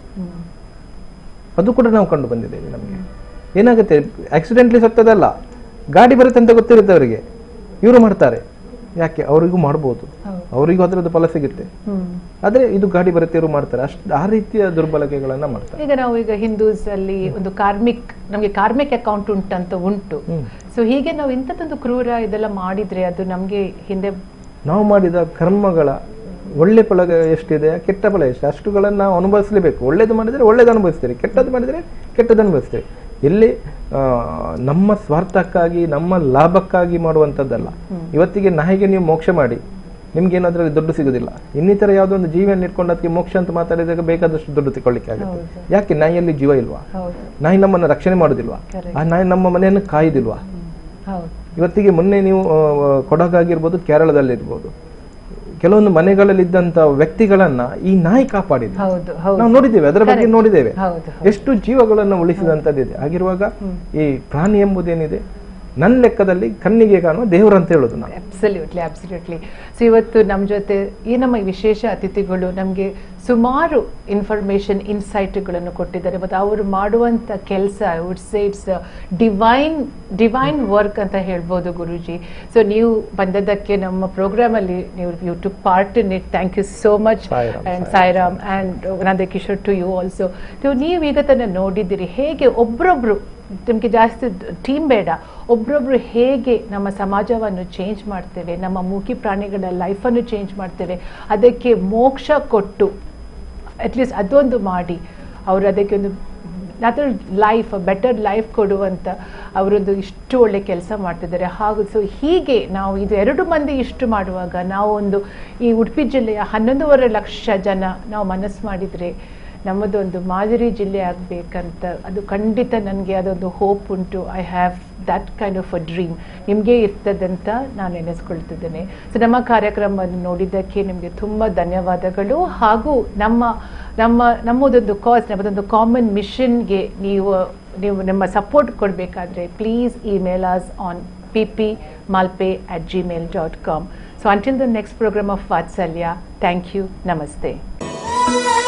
ಅದು ಕೂಡ ನಾವು ಕಂಡು ಬಂದಿದ್ದೇವೆ ನಮಗೆ ಏನಾಗುತ್ತೆ ಆಕ್ಸಿಡೆಂಟ್ಲಿ ಸತ್ತದಲ್ಲ ಗಾಡಿ ಬರುತ್ತೆ ಅಂತ ಗೊತ್ತಿರುತ್ತೆ ಅವರಿಗೆ ಇವರು ಮಾಡ್ತಾರೆ ಯಾಕೆ ಅವರಿಗೂ ಮಾಡ್ಬೋದು ಹೌದು. ಅವರಿಗೂ ಅದರದ್ದು ಫಲ ಸಿಗುತ್ತೆ ಆದ್ರೆ ಇದು ಗಾಡಿ ಬರುತ್ತೆ ಇವರು ಮಾಡ್ತಾರೆ ಅಷ್ಟು ಆ ರೀತಿಯ ದುರ್ಬಳಕೆಗಳನ್ನ ಮಾಡ್ತಾರೆ ಈಗ ನಾವು ಈಗ ಹಿಂದೂಸ್ ಅಲ್ಲಿ ಒಂದು ಕಾರ್ಮಿಕ್ ನಮಗೆ ಕಾರ್ಮಿಕ್ ಅಕೌಂಟ್ ಉಂಟಂತ ಉಂಟು ಹ್ಮ್. ಸೊ ಹೀಗೆ ನಾವು ಇಂಥದ್ದೊಂದು ಕ್ರೂರ ಇದೆಲ್ಲ ಮಾಡಿದ್ರೆ ಅದು ನಮ್ಗೆ ಹಿಂದೆ ನಾವು ಮಾಡಿದ ಕರ್ಮಗಳ ಒಳ್ಳೆ ಫಲ ಎಷ್ಟಿದೆ ಕೆಟ್ಟ ಫಲ ಎಷ್ಟು ಅಷ್ಟುಗಳನ್ನು ನಾವು ಅನುಭವಿಸಲೇಬೇಕು ಒಳ್ಳೇದು ಮಾಡಿದರೆ ಒಳ್ಳೇದು ಅನುಭವಿಸ್ತೀರಿ ಕೆಟ್ಟದ್ದು ಮಾಡಿದರೆ ಕೆಟ್ಟದ್ದು ಅನುಭವಿಸ್ತೀರಿ ಎಲ್ಲಿ ಆ, ನಮ್ಮ ಸ್ವಾರ್ಥಕ್ಕಾಗಿ ನಮ್ಮ ಲಾಭಕ್ಕಾಗಿ ಮಾಡುವಂಥದ್ದಲ್ಲ ಇವತ್ತಿಗೆ ನಾಯಿಗೆ ನೀವು ಮೋಕ್ಷ ಮಾಡಿ ನಿಮ್ಗೆ ಏನಾದ್ರಲ್ಲಿ ದುಡ್ಡು ಸಿಗುದಿಲ್ಲ ಇನ್ನಿತರ ಯಾವುದೋ ಒಂದು ಜೀವನ ಇಟ್ಕೊಂಡು ಅದಕ್ಕೆ ಮೋಕ್ಷ ಅಂತ ಮಾತಾಡಿದಾಗ ಬೇಕಾದಷ್ಟು ದುಡ್ಡು ತಗೊಳ್ಳಿಕ್ಕೆ ಆಗುತ್ತೆ ಹೌದು. ಯಾಕೆ ನಾಯಿಯಲ್ಲಿ ಜೀವ ಇಲ್ವಾ ಹೌದು ನಾಯಿ ನಮ್ಮನ್ನು ರಕ್ಷಣೆ ಮಾಡುದಿಲ್ವಾ Correct. ಆ ನಾಯಿ ನಮ್ಮ ಮನೆಯನ್ನು ಕಾಯುದಿಲ್ವಾ ಹೌದು ಇವತ್ತಿಗೆ ಮೊನ್ನೆ ನೀವು ಆ, ಕೊಡಗಾಗಿರ್ಬೋದು ಕೇರಳದಲ್ಲಿರ್ಬೋದು ಕೆಲವೊಂದು ಮನೆಗಳಲ್ಲಿದ್ದಂತ ವ್ಯಕ್ತಿಗಳನ್ನ ಈ ನಾಯಿ ಕಾಪಾಡಿದೆ ಹೌದು ಹೌದು ನಾವು ನೋಡಿದ್ದೇವೆ ಅದರ ಬಗ್ಗೆ Correct. ನೋಡಿದ್ದೇವೆ ಹೌದು ಎಷ್ಟು ಜೀವಗಳನ್ನು ಉಳಿಸಿದಂತದ್ದಿದೆ ಹಾಗಿರುವಾಗ ಈ ಪ್ರಾಣಿ ಎಂಬುದೇನಿದೆ ನನ್ನ ಲೆಕ್ಕದಲ್ಲಿ ಕಣ್ಣಿಗೆ ಕಾಣುವ ದೇವರು ಅಂತ ಹೇಳೋದು ನಾವು ಅಬ್ಸಲ್ಯೂಟ್ಲಿ ಅಬ್ಸಲ್ಯೂಟ್ಲಿ ಸೊ ಇವತ್ತು ನಮ್ಮ ಜೊತೆ ಈ ನಮ್ಮ ವಿಶೇಷ ಅತಿಥಿಗಳು ನಮಗೆ ಸುಮಾರು ಇನ್ಫಾರ್ಮೇಶನ್ ಇನ್ಸೈಟ್ಗಳನ್ನು ಕೊಟ್ಟಿದ್ದಾರೆ ಮತ್ತು ಅವರು ಮಾಡುವಂಥ ಕೆಲಸ I would say it's divine divine work ಅಂತ ಹೇಳ್ಬೋದು ಗುರುಜಿ ಸೊ ನೀವು ಬಂದದ್ದಕ್ಕೆ ನಮ್ಮ ಪ್ರೋಗ್ರಾಮಲ್ಲಿ ನೀವು you to part in it thank you so much Sairam, and Sairam. Sairam and Nanda Kishore to you also so ನೀವು ಈಗ ತನ್ನ ನೋಡಿದ್ದೀರಿ ಹೇಗೆ ಒಬ್ರೊಬ್ರು ನಿಮಗೆ ಜಾಸ್ತಿ ಟೀಮ್ ಬೇಡ ಒಬ್ರೊಬ್ರು ಹೇಗೆ ನಮ್ಮ ಸಮಾಜವನ್ನು ಚೇಂಜ್ ಮಾಡ್ತೇವೆ ನಮ್ಮ ಮೂಕಿ ಪ್ರಾಣಿಗಳ ಲೈಫನ್ನು ಚೇಂಜ್ ಮಾಡ್ತೇವೆ ಅದಕ್ಕೆ ಮೋಕ್ಷ ಕೊಟ್ಟು ಅಟ್ಲೀಸ್ಟ್ ಅದೊಂದು ಮಾಡಿ ಅವರು ಅದಕ್ಕೆ ಒಂದು ಅದರ ಲೈಫ್ ಬೆಟರ್ ಲೈಫ್ ಕೊಡುವಂಥ ಅವರೊಂದು ಇಷ್ಟು ಒಳ್ಳೆ ಕೆಲಸ ಮಾಡ್ತಿದ್ದಾರೆ ಹಾಗೂ ಸೊ ಹೀಗೆ ನಾವು ಇದು ಎರಡು ಮಂದಿ ಇಷ್ಟು ಮಾಡುವಾಗ ನಾವು ಒಂದು ಈ ಉಡುಪಿ ಜಿಲ್ಲೆಯ ಹನ್ನೊಂದೂವರೆ ಲಕ್ಷ ಜನ ನಾವು ಮನಸ್ಸು ಮಾಡಿದರೆ ನಮ್ಮದೊಂದು ಮಾದರಿ ಜಿಲ್ಲೆ ಆಗಬೇಕಂತ ಅದು ಖಂಡಿತ ನನಗೆ ಅದೊಂದು ಹೋಪ್ ಉಂಟು I have that kind of a dream ನಿಮಗೆ ಇರ್ತದಂತ ನಾನು ನೆನೆಸ್ಕೊಳ್ತಿದ್ದೇನೆ ಸೊ ನಮ್ಮ ಕಾರ್ಯಕ್ರಮವನ್ನು ನೋಡಿದ್ದಕ್ಕೆ ನಿಮಗೆ ತುಂಬ ಧನ್ಯವಾದಗಳು ಹಾಗೂ ನಮ್ಮ ನಮ್ಮ ನಮ್ಮದೊಂದು ಕಾಸ್ ನಮ್ಮದೊಂದು ಕಾಮನ್ ಮಿಷನ್ಗೆ ನೀವು ನೀವು ನಮ್ಮ ಸಪೋರ್ಟ್ ಕೊಡಬೇಕಾದ್ರೆ please email us on P P Malpe at Gmail dot com so until the next program of Vatsalya thank you ನಮಸ್ತೆ